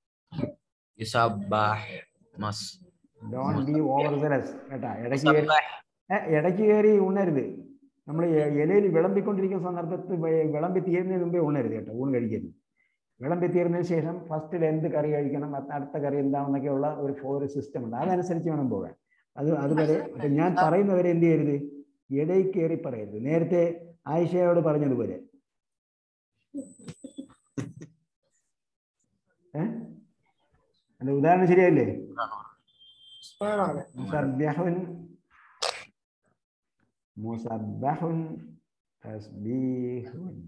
يسبح مس ഡോൺ ബി ഓവർ സെലസ് കേട്ടാ ഇടയ്ക്ക് കയറി يسبح ഏ, ഇടയ്ക്ക് കയറി ഉണരുത് നമ്മൾ ഇലയിൽ വിളമ്പിക്കൊണ്ടിരിക്കുന്ന സന്ദർഭത്തിൽ വെ- വിളമ്പി തീരുന്നതിന് മുമ്പേ ഉണരുത് കേട്ടോ ഊണ് കഴിക്കരുത് വിളമ്പി തീർന്നതിന് ശേഷം ഫസ്റ്റിൽ എന്ത് കറി കഴിക്കണം അത്ത- അടുത്ത കറി എന്താണെന്നൊക്കെയുള്ള ഒരു ഒരു സിസ്റ്റം ഉണ്ട് അതനുസരിച്ച് വേണം പോകാൻ അത് അതുവരെ അപ്പൊ ഞാൻ പറയുന്നവരെ എന്ത് ചെയ്യരുത് ഇടയിൽ കയറി പറയരുത് നേരത്തെ ആയിഷയോട് പറഞ്ഞതുപോലെ ഏഹ് അല്ല ഉദാഹരണം ശരിയല്ലേ മുസബ്ബഹുൻ മുസബ്ബഹുൻ തസ്ബീഹുൻ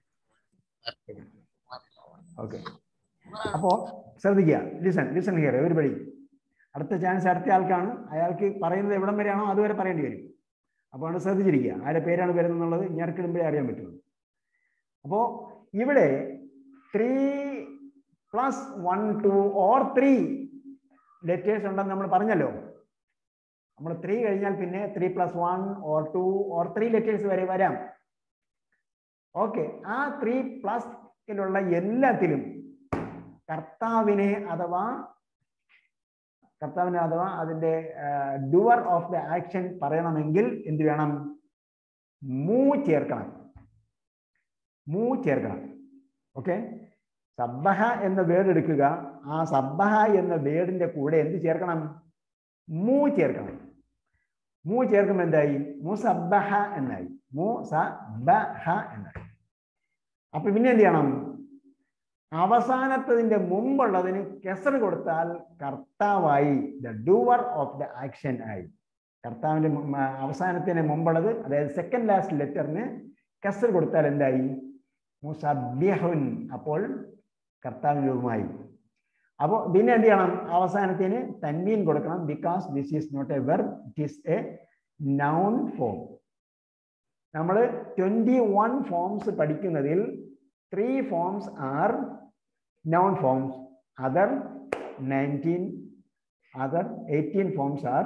ഓക്കെ അപ്പോ ശ്രദ്ധിക്കുക ലിസൺ ലിസൺ ഹിയർ എവരിബഡി അടുത്ത ചാൻസ് അടുത്ത ആൾക്കാണ് അയാൾക്ക് പറയുന്നത് എവിടം വരെയാണോ അതുവരെ പറയേണ്ടി വരും അപ്പോൾ അവിടെ ശ്രദ്ധിച്ചിരിക്കുക ആരുടെ പേരാണ് വരുന്നത് എന്നുള്ളത് ഞെരക്കിടുമ്പോഴേ അറിയാൻ പറ്റുള്ളൂ അപ്പോ ഇവിടെ three plus one two or three letters ഉണ്ടെന്ന് നമ്മൾ പറഞ്ഞല്ലോ നമ്മൾ ത്രീ കഴിഞ്ഞാൽ പിന്നെ three plus one or two or three letters വരെ വരാം ഓക്കെ ആ ത്രീ പ്ലസിലുള്ള എല്ലാത്തിലും കർത്താവിനെ അഥവാ കർത്താവിനെ അഥവാ അതിന്റെ ഡുവർ ഓഫ് ദ ആക്ഷൻ പറയണമെങ്കിൽ എന്ത് വേണം മൂ ചേർക്കണം മൂ ചേർക്കണം ഓക്കെ സബ്ബഹ എന്ന വേർഡ് എടുക്കുക ആ സബ്ബഹ എന്ന വേർഡിന്റെ കൂടെ എന്ത് ചേർക്കണം മൂ ചേർക്കണം മൂ ചേർക്കുമ്പോൾ എന്തായി മുസബ്ബഹ എന്നായി മു സബ്ബഹ എന്നായി അപ്പൊ പിന്നെ എന്ത് ചെയ്യണം അവസാനത്തതിന്റെ മുമ്പുള്ളതിന് കെസർ കൊടുത്താൽ കർത്താവായി the doer of the action ആയി കർത്താവിന്റെ മു- ആ, അവസാനത്തിന് മുമ്പുള്ളത് അതായത് സെക്കൻഡ് ലാസ്റ്റ് ലെറ്ററിന് കെസർ കൊടുത്താൽ എന്തായി മുസബ്യഹുൻ അപ്പോൾ കർത്താവിന് രൂപമായി അപ്പോൾ പിന്നെ എന്ത് ചെയ്യണം അവസാനത്തിന് തന്മീൻ കൊടുക്കണം because this is not a verb it is a noun form നമ്മൾ ട്വന്റി വൺ ഫോംസ് പഠിക്കുന്നതിൽ three forms are noun forms other nineteen other eighteen forms are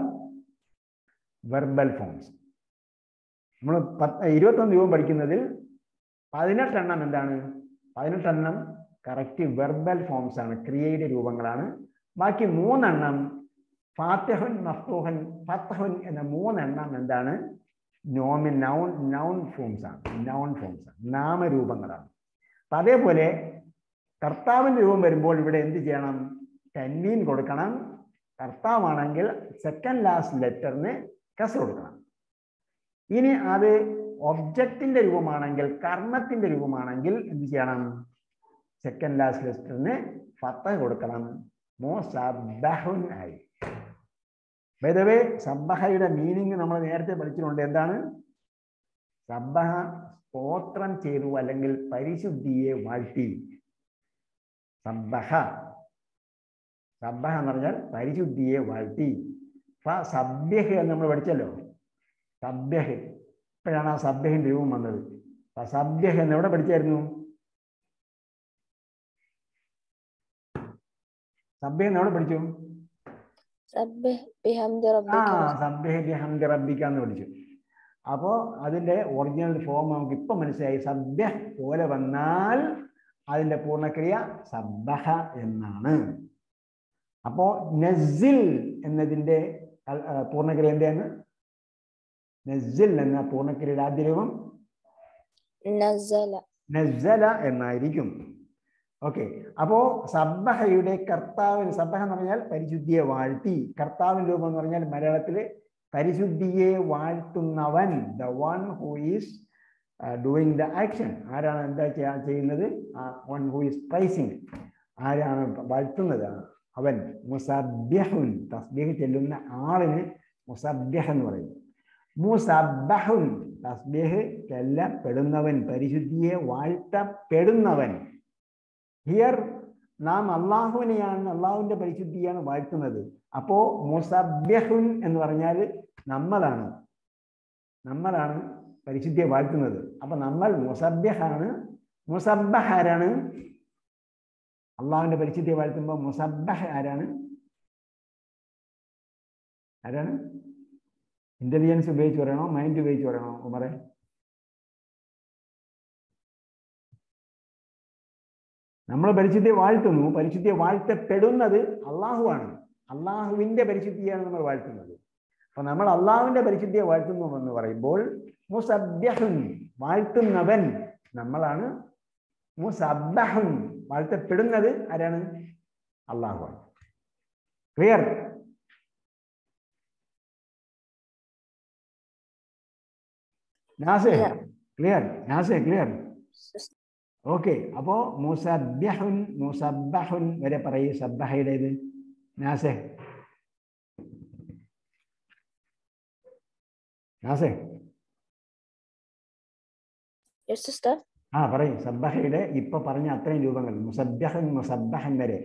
verbal forms നമ്മൾ പത്ത് ഇരുപത്തൊന്ന് രൂപം പഠിക്കുന്നതിൽ പതിനെട്ടെണ്ണം എന്താണ് പതിനെട്ടെണ്ണം കറക്റ്റ് വെർബൽ ഫോംസ് ആണ് ക്രിയയുടെ രൂപങ്ങളാണ് ബാക്കി മൂന്നെണ്ണം ഫാത്തഹുൻ മഫ്തൂഹൻ ഫത്തഹുൻ എന്ന മൂന്നെണ്ണം എന്താണ് നോമിൻ നൗൺ നൗൺ ഫോംസ് ആണ് നൗൺ ഫോംസ് ആണ് നാമരൂപങ്ങളാണ് അപ്പൊ അതേപോലെ കർത്താവിന്റെ രൂപം വരുമ്പോൾ ഇവിടെ എന്ത് ചെയ്യണം തന്മീൻ കൊടുക്കണം കർത്താവാണെങ്കിൽ സെക്കൻഡ് ലാസ്റ്റ് ലെറ്ററിന് കസ് കൊടുക്കണം ഇനി അത് ഒബ്ജക്റ്റിന്റെ രൂപമാണെങ്കിൽ കർമ്മത്തിന്റെ രൂപമാണെങ്കിൽ എന്ത് ചെയ്യണം സെക്കൻഡ് ലാസ്റ്റ് ലെറ്ററിന് ഫത്ത കൊടുക്കണം മോ സബ്ബഹുൻ ആയി വേ സബ്ബഹയുടെ മീനിങ് നമ്മൾ നേരത്തെ പഠിച്ചിട്ടുണ്ട് എന്താണ് സബ്ബഹ സ്തോത്രം ചെയ്തു അല്ലെങ്കിൽ പരിശുദ്ധിയെ വാഴ്ത്തി സബ്ബഹ സബ്ബഹ എന്ന് പറഞ്ഞാൽ പരിശുദ്ധിയെ വാഴ്ത്തി ഫ സബ്യഹ് എന്ന് നമ്മൾ പഠിച്ചല്ലോ സബ്യഹ് ഇപ്പോഴാണ് ആ സബ്യഹിന്റെ രൂപം വന്നത് അപ്പൊ സബ്യഹ് എന്ന് എവിടെ പഠിച്ചായിരുന്നു സബ്യഹ് എന്ന് എവിടെ പഠിച്ചു سبح بحمد ആ ربك സബ്യഹ് ബിഹംദി റബ്ബിക എന്ന് പഠിച്ചു അപ്പോ അതിന്റെ ഒറിജിനൽ ഫോം നമുക്ക് ഇപ്പൊ മനസ്സിലായി സബ്യഹ് പോലെ വന്നാൽ അതിന്റെ പൂർണ്ണക്രിയ സബ്ബഹ എന്നാണ് അപ്പോ നസിൽ എന്നതിന്റെ അൽ- ആ, പൂർണ്ണക്രിയ എന്താണ് നസിൽ എന്ന പൂർണ്ണക്രിയയുടെ ആദ്യ രൂപം نزل നസ്സല എന്നായിരിക്കും ഓക്കെ അപ്പോ സബ്ബഹയുടെ കർത്താവിന് സബ്ബഹ എന്ന് പറഞ്ഞാൽ പരിശുദ്ധിയെ വാഴ്ത്തി കർത്താവിൻ രൂപം എന്ന് പറഞ്ഞാൽ മലയാളത്തില് പരിശുദ്ധിയെ വാഴ്ത്തുന്നവൻ the one who is doing the action ആരാണ് എന്താ ചെയ്യാ- ചെയ്യുന്നത് വൺ ഹൂ ഈസ് പ്രൈസിങ് ആരാണ് വാഴ്ത്തുന്നത് അവൻ മുസബ്യഹുൻ തസ്ബീഹ് ചെല്ലുന്ന ആളിന് മുസബ്യഹ് എന്ന് പറയും മുസബ്ബഹുൻ തസ്ബീഹ് ചെല്ലപ്പെടുന്നവൻ പരിശുദ്ധിയെ വാഴ്ത്തപ്പെടുന്നവൻ ഹിയർ നാം അള്ളാഹുവിനെയാണ് അള്ളാഹുവിന്റെ പരിശുദ്ധിയാണ് വാഴ്ത്തുന്നത് അപ്പോ മുസബ്യഹുൻ എന്ന് പറഞ്ഞാൽ നമ്മളാണ് നമ്മളാണ് പരിശുദ്ധിയെ വാഴ്ത്തുന്നത് അപ്പൊ നമ്മൾ മുസബ്യഹാണ് മുസബ്ബഹ് ആരാണ് അള്ളാഹുവിന്റെ പരിശുദ്ധിയെ വാഴ്ത്തുമ്പോൾ മുസബ്ബഹ് ആരാണ് ആരാണ് ഇന്റലിജൻസ് ഉപയോഗിച്ച് പറയണോ മൈൻഡ് ഉപയോഗിച്ച് പറയണോ ഉമറെ നമ്മൾ പരിശുദ്ധിയെ വാഴ്ത്തുന്നു പരിശുദ്ധിയെ വാഴ്ത്തപ്പെടുന്നത് അള്ളാഹുവാണ് അള്ളാഹുവിന്റെ പരിശുദ്ധിയാണ് നമ്മൾ വാഴ്ത്തുന്നത് അപ്പൊ നമ്മൾ അള്ളാഹുവിന്റെ പരിശുദ്ധിയെ വാഴ്ത്തുന്നു എന്ന് പറയുമ്പോൾ മുസബ്യഹുൻ വാഴ്ത്തുന്നവൻ നമ്മളാണ് മുസബ്ബഹുൻ വാഴ്ത്തപ്പെടുന്നത് ആരാണ് അള്ളാഹുവാണ് clear Nase Clear. Clear Nase clear okay അപ്പോ മുസബ്യഹുൻ മുസബ്ബഹുൻ വരെ പറയൂ സബ്ബഹയുടേത് നാസെ നാസെ Yes, sister. ആ പറയും സബ്ബഹയുടെ ഇപ്പൊ പറഞ്ഞ അത്രയും രൂപങ്ങൾ മുസബ്യഹൻ മുസബ്ബഹൻ വരെ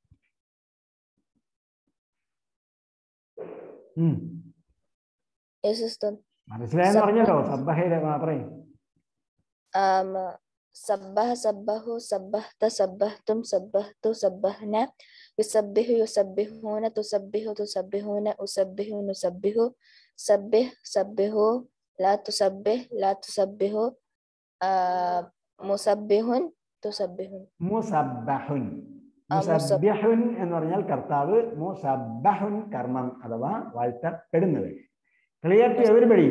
ഉം Yes, sister. മനസ്സിലായെന്ന് പറഞ്ഞല്ലോ സബ്ബഹയുടെ ആ, പറയും Um, سبح سبحوا سبحت سبحتم سبحت سبحنا يسبح يسبحون تسبح تسبحون أسبح نسبح سبح سبحوا لا تسبح لا تسبحوا آه مسبح تسبحون മുസബ്ബഹുൻ ആ, മുസബ്- മുസബ്യഹുൻ എന്ന് പറഞ്ഞാൽ കർത്താവ് മുസബ്ബഹുൻ കർമ്മം അഥവാ വാഴ്ത്തപ്പെടുന്നത് clear to everybody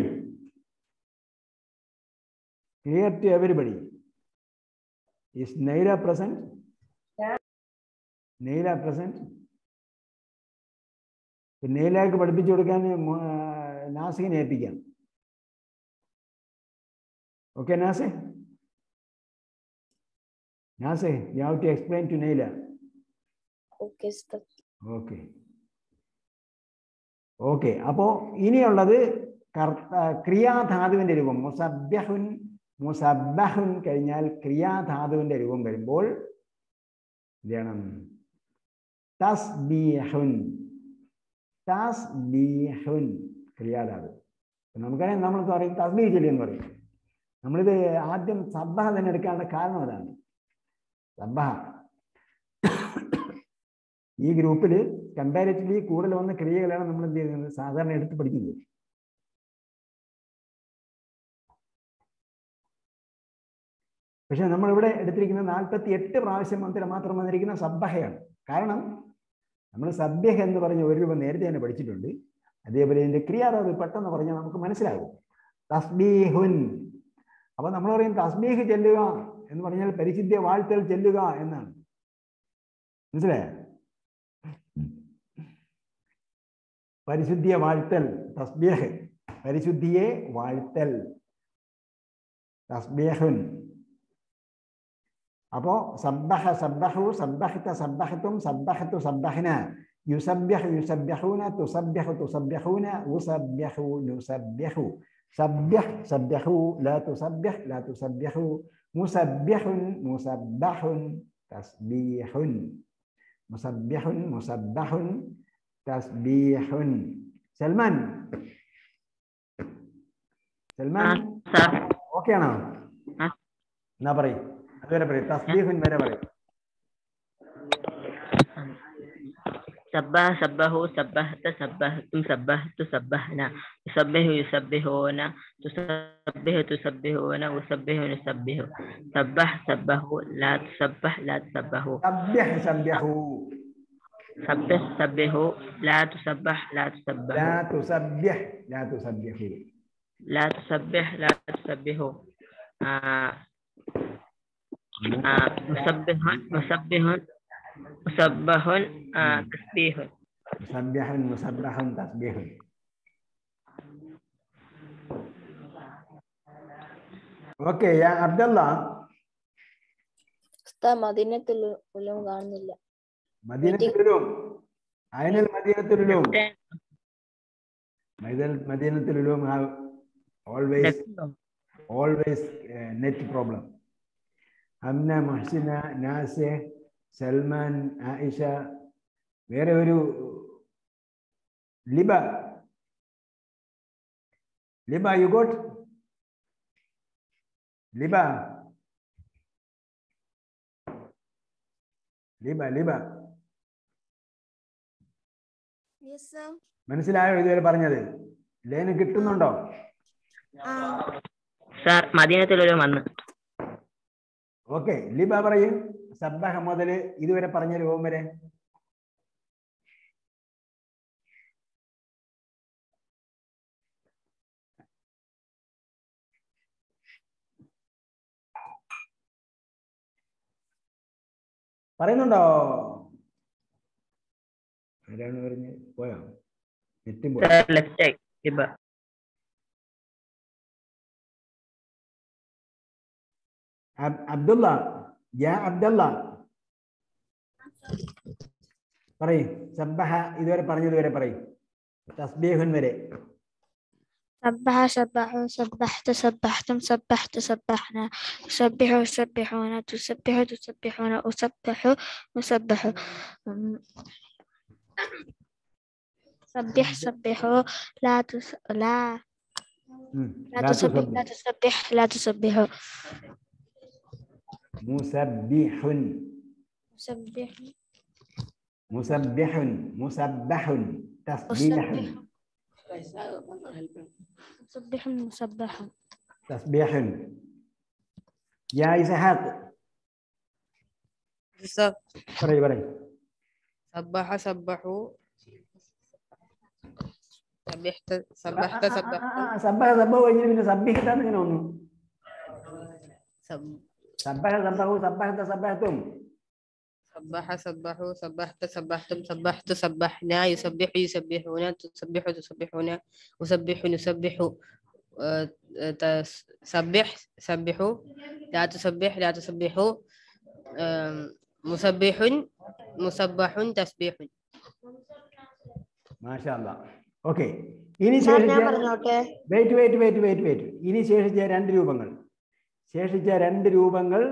clear to everybody is Naila present Naila present നെയ്ലാക്ക് പഠിപ്പിച്ചു കൊടുക്കാൻ മു- ആ, നാസികിനെ ഏൽപ്പിക്കാം okay Nase Nase you have to explain to Naila Okay, sister. Okay okay അപ്പോ ഇനിയുള്ളത് കർത്ത ക്രിയാധാതുവിന്റെ രൂപം മുസബ്യഹുൻ മുസബ്ബഹുൻ കഴിഞ്ഞാൽ ക്രിയാധാതുവിന്റെ രൂപം വരുമ്പോൾ എന്ത് ചെയ്യണം തസ്ബീഹുൻ തസ്ബീഹുൻ ക്രിയാധാതു ഇപ്പൊ നമുക്കറിയാം നമ്മൾ പറയും തസ്ബീഹ് ചൊല്ലി എന്ന് പറയും നമ്മളിത് ആദ്യം സബ്ബഹ തന്നെ എടുക്കാനുള്ള കാരണം അതാണ് സബ്ബഹ ഈ ഗ്രൂപ്പിൽ കമ്പാരിറ്റീവ്ലി കൂടുതൽ വന്ന ക്രിയകളാണ് നമ്മൾ എന്ത് ചെയ്യുന്നത് സാധാരണ എടുത്ത് പഠിക്കുന്നത് പക്ഷെ നമ്മൾ ഇവിടെ എടുത്തിരിക്കുന്ന നാൽപ്പത്തി എട്ട് പ്രാവശ്യം മന്ത്രം മാത്രം വന്നിരിക്കുന്ന സബ്ബഹയാണ് കാരണം നമ്മൾ സബ്യഹ എന്ന് പറഞ്ഞ ഒരു രൂപം നേരത്തെ തന്നെ പഠിച്ചിട്ടുണ്ട് അതേപോലെ ഇതിന്റെ ക്രിയാതാവ് പെട്ടെന്ന് പറഞ്ഞാൽ നമുക്ക് മനസ്സിലാകും തസ്ബീഹുൻ അപ്പൊ നമ്മൾ പറയും തസ്ബീഹ് ചെല്ലുക എന്ന് പറഞ്ഞാൽ പരിശുദ്ധിയെ വാഴ്ത്തൽ ചെല്ലുക എന്നാണ് മനസ്സിലായോ പരിശുദ്ധിയെ വാഴ്ത്തൽ തസ്ബീഹ് പരിശുദ്ധിയെ വാഴ്ത്തൽ തസ്ബീഹുൻ അപ്പോ സബ്ബഹ സബ്ബഹു സബ്ബഹത്ത സബ്ബഹത്തും സബ്ബഹത്തു സബ്ബഹന യുസബ്യഹു യുസബ്യഹൂന തുസബ്യഹു തുസബ്യഹൂന ഉസബ്യഹു നുസബ്യഹു സബ്യഹ് സബ്യഹു ലാ തുസബ്യഹ് ലാ തുസബ്യഹു മുസബ്യഹുൻ മുസബ്ബഹുൻ തസ്ബീഹുൻ മുസബ്യഹുൻ മുസബ്ബഹുൻ തസ്ബീഹുൻ സൽമാൻ സൽമാൻ സാർ ഓക്കെ ആണോ ആ. എന്നാ പറയും അതുവരെ പറയും തസ്ബീഹുൻ വരെ പറയും سبح سبحوا سبحت سبحتم سبحت سبحنا يسبح يسبحون تسبح تسبحون وسبح نسبح سبح سبحوا لا تسبح لا تسبحوا സബ്യഹ് സബ്യഹു سبح سبحوا لا تسبح لا ലാ تسبحوا തുസബ്യഹ് ലാ തുസബ്യഹു لا تسبح لا تسبحوا آه آه، مسبح مسبح مسبح آه، تسبيح മുസബ്ബിഹുൻ മുസബ്ബഹുൻ തസ്ബീഹുൻ ഓക്കെ അബ്ദുള്ള ഉസ്താദ് മദീനത്തിൽ ഉലൂം കാണുന്നില്ല മദീനത്തിലും അയനൽ മദീനത്തിലും മദീനത്തിലും have always always net problem Amna Mahsina Nase Salman Ayisha വേറെ ഒരു ലിബ ലിബ യു ഗോട്ട് ലിബ ലിബ ലിബ മനസ്സിലായോ ഇതുവരെ പറഞ്ഞത് ലേന് കിട്ടുന്നുണ്ടോ സാർ മദീനത്തിലൊരു വന്ന് ഓക്കെ ലിബ പറയും സബ്ബഹ മുതൽ ഇതുവരെ പറഞ്ഞ രൂപം വരെ പറയുന്നുണ്ടോ ആരാണ് പറഞ്ഞ് പോയോ നെറ്റും പോയോ സാർ ലെഫ്റ്റ് ആയി ഇബ അബ്- അബ്ദുള്ള യാ അബ്ദുള്ള പറയ് സബ്ബഹ ഇതുവരെ പറഞ്ഞതുവരെ പറയ് തസ്ബീഹുൻ വരെ سبح سبحوا سبحت سبحتم سبحت سبحنا يسبحوا يسبحون تسبحوا تسبحون أسبحوا نسبحوا أم، سبح سبحوا لا تس... لا ഉം. لا ലാ تسبح لا തുസബ്ബിഹ്. تسبح لا تسبحوا മുസബ്ബിഹുൻ سبح മുസബ്ബിഹുൻ മുസബ്ബഹുൻ തസ്ബീഹുൻ سبح مسبح തസ്ബീഹുൻ യാ ഇസ്ഹാഖ് സ- പറയ് പറയ് സബ്ബഹ സബ്ബഹു സബ്ബഹ്ത സബ്ബഹ്ത സബ്ബഹ്തു സബ്ബഹ സബ്ബഹു കഴിഞ്ഞ് പിന്നെ സബ്ബിഹത്താണ് ഇങ്ങനെ വന്നു സബ്- സബ്ബഹ സബ്ബഹു സബ്ബഹത സബ്ബഹത്തും സബ്ബഹ സബ്ബഹു സബ്ബഹ്ത സബ്ബഹ്തും സബ്ബഹ്തു സബ്ബഹ്ന യുസബ്ബിഹു യുസബ്ബിഹൂന തുസബ്ബിഹു തുസബ്ബിഹൂന ഉസബ്ബിഹു നുസബ്ബിഹു ഏഹ്, ഏഹ്, തസ്- സബ്ബിഹ് സബ്ബിഹു ലാ തുസബ്ബിഹ് ലാ തുസബ്ബിഹു ഏഹ്, മുസബ്ബിഹുൻ മുസബ്ബഹുൻ തസ്ബീഹുൻ മാഷാല്ല ഓക്കെ ഇനി സാർ ഞാൻ ശേഷിച്ച പറഞ്ഞോട്ടെ wait wait wait wait wait ഇനി ശേഷിച്ച രണ്ട് രൂപങ്ങൾ ശേഷിച്ച രണ്ട് രൂപങ്ങൾ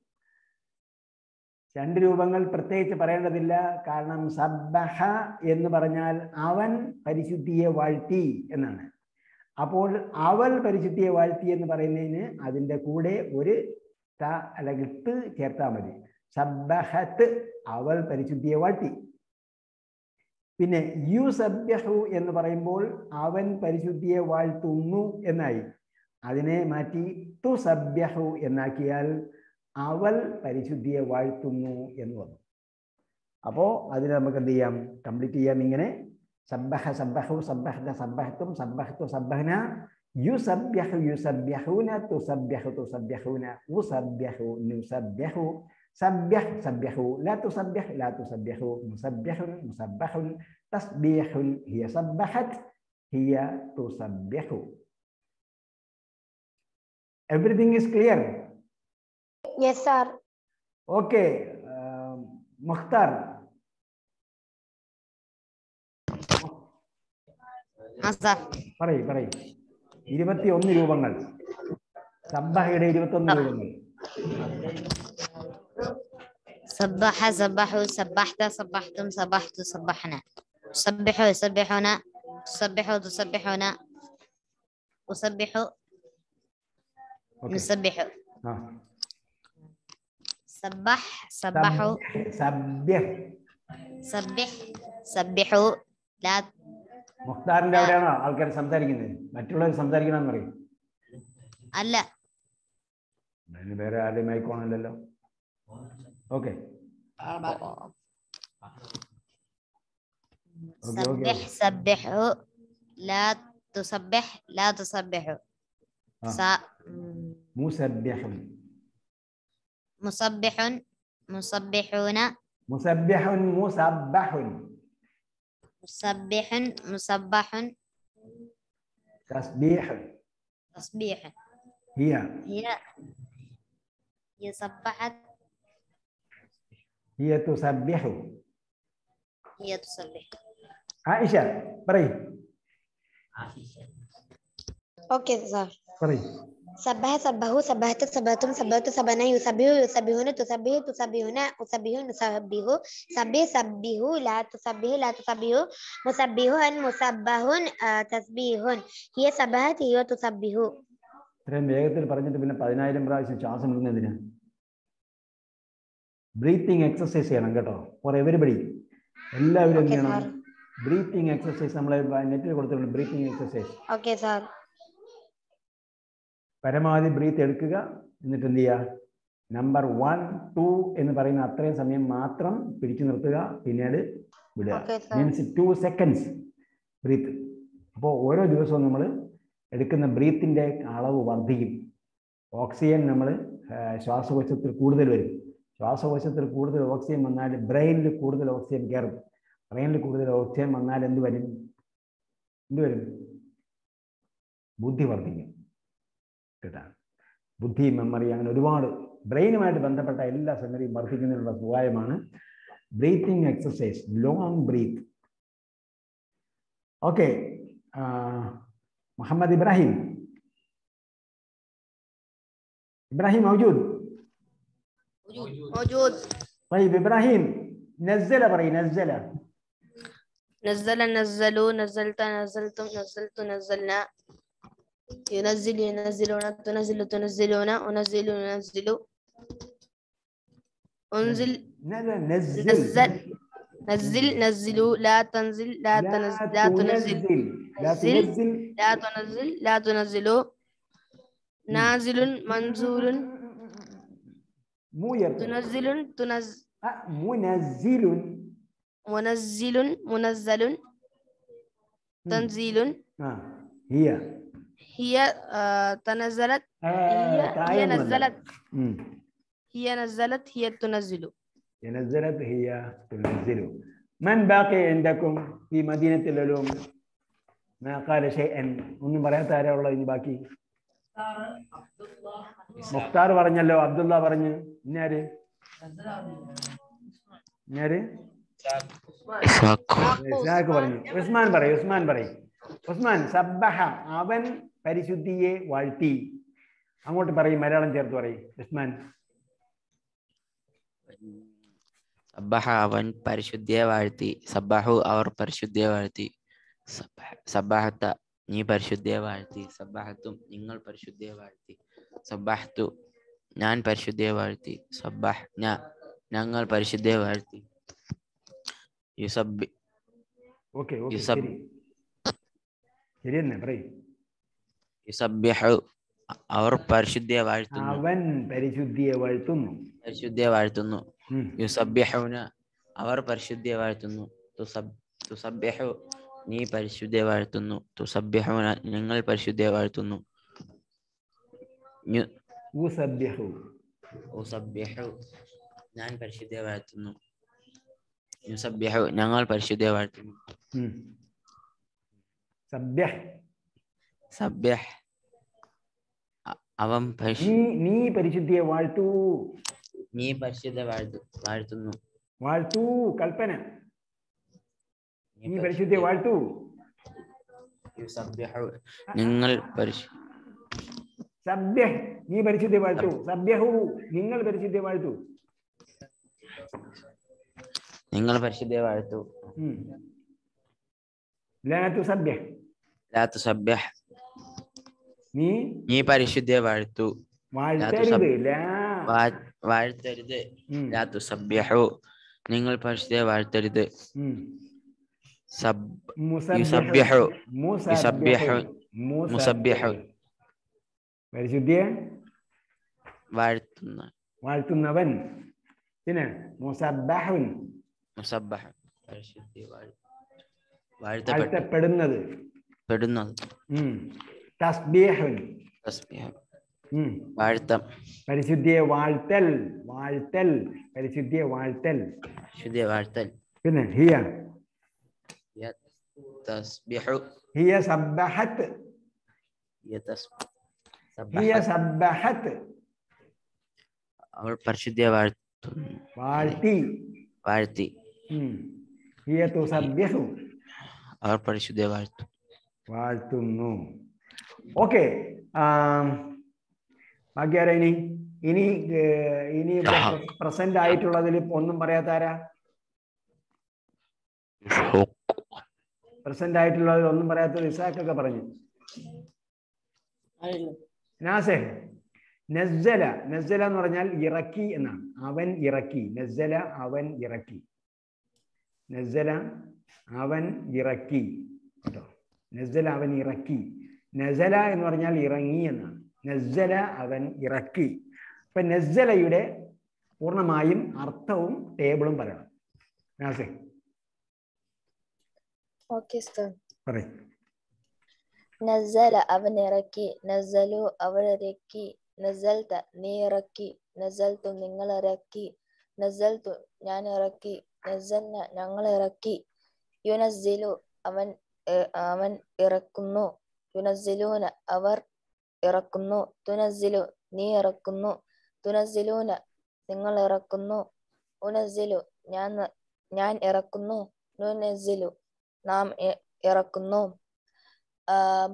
രണ്ട് രൂപങ്ങൾ പ്രത്യേകിച്ച് പറയേണ്ടതില്ല കാരണം സബ്ബഹ എന്ന് പറഞ്ഞാൽ അവൻ പരിശുദ്ധിയെ വാഴ്ത്തി എന്നാണ് അപ്പോൾ അവൾ പരിശുദ്ധിയെ വാഴ്ത്തി എന്ന് പറയുന്നതിന് അതിൻ്റെ കൂടെ ഒരു ത അല്ലെങ്കിൽ ത് ചേർത്താൽ മതി സബ്ബഹത്ത് അവൾ പരിശുദ്ധിയെ വാഴ്ത്തി പിന്നെ യു സബ്യഹു എന്ന് പറയുമ്പോൾ അവൻ പരിശുദ്ധിയെ വാഴ്ത്തുന്നു എന്നായി അതിനെ മാറ്റി തു സബ്യഹു എന്നാക്കിയാൽ അവൾ പരിശുദ്ധിയെ വാഴ്ത്തുന്നു എന്ന് വന്നു അപ്പോൾ അതിന് നമുക്ക് എന്ത് ചെയ്യാം കംപ്ലീറ്റ് ചെയ്യാം ഇങ്ങനെ സബ്ബഹ സബ്ബഹു സബ്ബഹത സബ്ബഹത്തും സബ്ബഹത്തു സബ്ബഹന യു സബ്യഹു യു സബ്യഹൂന തു സബ്യഹു തു സബ്യഹൂന ഉ സബ്യഹു നു സബ്യഹു സബ്യഹ് സബ്യഹു ലാ തുസബ്യഹ് ലാ തുസബ്യഹു മുസബ്യഹുൻ മുസബ്ബഹുൻ തസ്ബീഹുൻ ഹിയ സബ്ബഹത് ഹിയ തുസബ്യഹു everything is clear yes sir okay Mukhtar ആ സാർ പറയ് പറയ് ഇരുപത്തി ഒന്ന് രൂപങ്ങൾ സബ്ബഹയുടെ ഇരുപത്തി ഒന്ന് രൂപങ്ങൾ سبح سبحوا سبحت سبحتم سبحت سبحنا سبحوا يسبحون تسبحوا تسبحون أسبحوا ഓക്കെ نسبح ആ سبح سبحوا സബ്യഹ് سبح سبحوا لا മുഖ്താറിന്റെ അവിടെയാണോ ആൾക്കാർ സംസാരിക്കുന്നത് മറ്റുള്ളവർ സംസാരിക്കണമെന്ന് പറയും അല്ല അതിന് വേറെ ആരുടെയും മൈക്കോണല്ലോ ഓക്കെ ഓക്കെ ഓക്കെ سبح سبحوا لا تسبح لا تسبحوا آه. سا മുസബ്യഹുൻ മുസബ്ബിഹുൻ മുസബ്ബിഹൂന മുസബ്ബിഹുൻ മുസബ്ബഹുൻ മുസബ്ബിഹുൻ മുസബ്ബഹുൻ തസ്ബീഹുൻ തസ്ബീഹുൻ ഹിയ هي هي سبحت ഹിയ തുസബ്ബിഹു هي تسبح ആയിഷ പറയ് ഓക്കെ സാർ പറയ് സബ്ബഹ സബ്ബഹു സബ്ബഹത്ത് സബ്ബഹത്തും സബ്ബഹത്തു സബന യുസബ്ബിഹു യുസബ്ബിഹുന തുസബ്ബിഹു തുസബ്ബിഹുന ഉസബ്ബിഹു നുസബ്ബിഹു സബ്ബിഹ് സബ്ബിഹു ലാ തുസബ്ബിഹു ലാ തുസബ്ബിഹു മുസബ്ബിഹുൻ മുസബ്ബഹുൻ ആ, തസ്ബീഹുൻ ഹിയ സബ്ബഹത്ത് ഹിയ തുസബ്ബിഹു ഇത്രയും വേഗത്തിൽ പറഞ്ഞിട്ട് പിന്നെ പതിനായിരം പ്രാവശ്യം ശ്വാസം വിടുന്നതിന് ബ്രീത്തിങ് എക്സസൈസ് ചെയ്യണം കേട്ടോ ഫോർ എവരിബഡി എല്ലാവരും എന്ത് Okay, ചെയ്യണം sir. ബ്രീത്തിങ് എക്സസൈസ് നമ്മൾ നെറ്റിൽ കൊടുത്തിട്ടുണ്ട് ബ്രീത്തിങ് എക്സസൈസ് ഓക്കെ സാർ പരമാവധി ബ്രീത്ത് എടുക്കുക എന്നിട്ട് എന്ത് ചെയ്യുക നമ്പർ വൺ ടു എന്ന് പറയുന്ന അത്രയും സമയം മാത്രം പിടിച്ചു നിർത്തുക പിന്നീട് വിടുക Okay, sir. Means two seconds breath അപ്പോൾ ഓരോ ദിവസവും നമ്മൾ എടുക്കുന്ന ബ്രീത്തിൻ്റെ അളവ് വർദ്ധിക്കും ഓക്സിജൻ നമ്മൾ ശ്വാസകോശത്തിൽ കൂടുതൽ വരും ശ്വാസകോശത്തിൽ കൂടുതൽ ഓക്സിജൻ വന്നാൽ ബ്രെയിനിൽ കൂടുതൽ ഓക്സിജൻ കയറും ബ്രെയിനിൽ കൂടുതൽ ഓക്സിജൻ വന്നാൽ എന്ത് വരും എന്ത് വരും ബുദ്ധി വർദ്ധിക്കും കേട്ടാ ബുദ്ധി മെമ്മറി അങ്ങനെ ഒരുപാട് ബ്രെയിനുമായിട്ട് ബന്ധപ്പെട്ട എല്ലാ സംഗതിയും വർദ്ധിക്കുന്നതിനുള്ള ഉപായമാണ് breathing exercise long breath okay Muhammad Ibrahim Ibrahim മൗജൂദ് موجود طيب ابراهيم نزل بري نزل نزل نزلوا نزلت نزلتم نزلت نزلنا ينزل ينزلون تنزل تنزلون أنزل ينزل أنزل نزل نزل نزل نزل نزلوا لا تنزل لا تنزل لا تنزل لا نزل. تنزل لا تنزل لا تنزلوا نازل منزول مو يرتب تنزل تنز آه، منزل منزل منزل تنزيل آه. هي هي آه تنزلت آه. هي هي تعين ولا؟ نزلت مم. هي نزلت هي تنزل هي نزلت هي تنزل من باقي عندكم في مدينة العلوم ما قال شيئا ഒന്നും പറയാത്ത ആരാ ഉള്ളത് ഇനി ബാക്കി മുഖ്താർ പറഞ്ഞല്ലോ അബ്ദുള്ള പറഞ്ഞു ഇന്നാര് ഇന്നാര് ഇസ്ഹാഖ് പറഞ്ഞു ഉസ്മാൻ പറയും ഉസ്മാൻ പറയും ഉസ്മാൻ സബ്ബഹ അവൻ പരിശുദ്ധിയെ വാഴ്ത്തി അങ്ങോട്ട് പറയും മലയാളം ചേർത്ത് പറയും ഉസ്മാൻ സബ്ബഹ അവൻ പരിശുദ്ധിയെ വാഴ്ത്തി സബ്ബഹു അവർ പരിശുദ്ധിയെ വാഴ്ത്തി സബ്ബഹ- സബ്ബഹത്ത നീ പരിശുദ്ധിയെ വാഴ്ത്തി സബ്ബഹത്തും നിങ്ങൾ പരിശുദ്ധിയെ വാഴ്ത്തി സബ്ബഹത്തു ഞാൻ പരിശുദ്ധിയെ വാഴ്ത്തി സബ്ബഹ് ഞാ ഞങ്ങൾ പരിശുദ്ധിയെ വാഴ്ത്തി യുസബ് ഓക്കെ ഓക്കെ യുസബ് ശരി ശരി തന്നെ പറയും യുസബ്ബിഹു അവർ പരിശുദ്ധിയെ വാഴ്ത്തുന്നു അവൻ പരിശുദ്ധിയെ വാഴ്ത്തുന്നു പരിശുദ്ധിയെ വാഴ്ത്തുന്നു ഉം. യുസബ്ബിഹുന അവർ പരിശുദ്ധിയെ വാഴ്ത്തുന്നു തുസബ് തുസബ്ബിഹു നീ പരിശുദ്ധിയെ വാഴ്ത്തുന്നു തുസബ്ബിഹുന നിങ്ങൾ പരിശുദ്ധിയെ വാഴ്ത്തുന്നു ഞു- ഉസബ്യഹു ഉസബ്ബിഹു ഞാൻ പരിശുദ്ധിയെ വാഴ്ത്തുന്നു യുസബ്ബിഹു ഞങ്ങൾ പരിശുദ്ധിയെ വാഴ്ത്തുന്നു ഉം. സബ്യഹ് സബ്യഹ് അ- അവൻ പരിശു നീ നീ പരിശുദ്ധിയെ വാഴ്ത്തൂ നീ പരിശുദ്ധ വാഴ്ത്തു വാഴ്ത്തുന്നു വാഴ്ത്തൂ കൽപ്പന നീ നീ പരിശുദ്ധിയെ വാഴ്ത്തൂ യുസബ്ബിഹു നിങ്ങൾ പരിശു സബ്യഹ് നീ പരിശുദ്ധിയെ വാഴ്ത്തൂ സബ്യഹു നിങ്ങൾ പരിശുദ്ധിയെ വാഴ്ത്തൂ നിങ്ങൾ പരിശുദ്ധിയെ വാഴ്ത്തു ഉം. ലാ തുസബ്യഹ് ലാ തുസബ്ബിഹ് നീ നീ പരിശുദ്ധിയെ വാഴ്ത്തു വാഴ്ത്തരുത് ലാ വാ- വാഴ്ത്തരുത് ഉം. ലാ തുസബ്ബിഹു നിങ്ങൾ പരിശുദ്ധിയെ വാഴ്ത്തരുത് ഉം. സബ് മുസബ്യഹു. യുസബ്യഹു. മുസബ്യഹു. യുസബ്യഹു. മുസബ്യഹു. പരിശുദ്ധിയെ വാഴ്ത്തുന്ന വാഴ്ത്തുന്നവൻ പിന്നെ മുസബ്ബഹുൻ മുസബ്ബഹ് പരിശുദ്ധിയെ വാഴ് വാഴ്ത്തപ്പെട്ടു വാഴ്ത്തപ്പെടുന്നത് പെടുന്നത് ഉം. തസ്ബീഹുൻ തസ്ബീഹ് ഉം. വാഴ്ത്തം പരിശുദ്ധിയെ വാഴ്ത്തൽ വാഴ്ത്തൽ പരിശുദ്ധിയെ വാഴ്ത്തൽ പരിശുദ്ധിയെ വാഴ്ത്തൽ പിന്നെ ഹിയ യ തസ്ബിഹു ഹിയ സബ്ബഹത്ത് യ തസ് ഹിയ സബ്ബഹ സബ്ബഹത്ത് അവൾ പരിശുദ്ധിയെ വാഴ്ത്തുന്നു വാഴ്ത്തി വാഴ്ത്തി ഉം. ഹിയ തുസബ്ബിഹു അവർ പരിശുദ്ധിയെ വാഴ്ത്തും വാഴ്ത്തുന്നു ഓക്കെ ബാക്കിയാരാ ഇനി ഇനി ഏർ, ഇനി പ്രസന്റ് ആയിട്ടുള്ളതിൽ ഒന്നും പറയാത്താരാ പ്രസന്റ് ആയിട്ടുള്ളതിൽ ഒന്നും പറയാത്തത് ഇസാഖൊക്കെ പറഞ്ഞു നാസെ നസ്സല നസ്സല എന്ന് പറഞ്ഞാൽ ഇറക്കി എന്നാണ് അവൻ ഇറക്കി നസ്സല അവൻ ഇറക്കി നസ്സല അവൻ ഇറക്കി കേട്ടോ നസ്സല അവൻ ഇറക്കി നസല എന്ന് പറഞ്ഞാൽ ഇറങ്ങി എന്നാണ് നസ്സല അവൻ ഇറക്കി ഇപ്പൊ നസ്സലയുടെ പൂർണ്ണമായും അർത്ഥവും ടേബിളും പറയണം നാസെ ഓക്കെ സർ പറയും നസല അവൻ ഇറക്കി നസലു അവർ ഇറക്കി നസൽത്ത നീ ഇറക്കി നസൽത്തു നിങ്ങൾ ഇറക്കി നസൽത്തു ഞാൻ ഇറക്കി നസൽന ഞങ്ങൾ ഇറക്കി യുനസിലു അവൻ ഏ- അവൻ ഇറക്കുന്നു യുനസിലൂന അവർ ഇറക്കുന്നു തുനസിലു നീ ഇറക്കുന്നു തുനസിലൂന നിങ്ങൾ ഇറക്കുന്നു ഉനസിലു ഞാൻ ഞാൻ ഇറക്കുന്നു നുനസിലു നാം ഇ- ഇറക്കുന്നു ആം,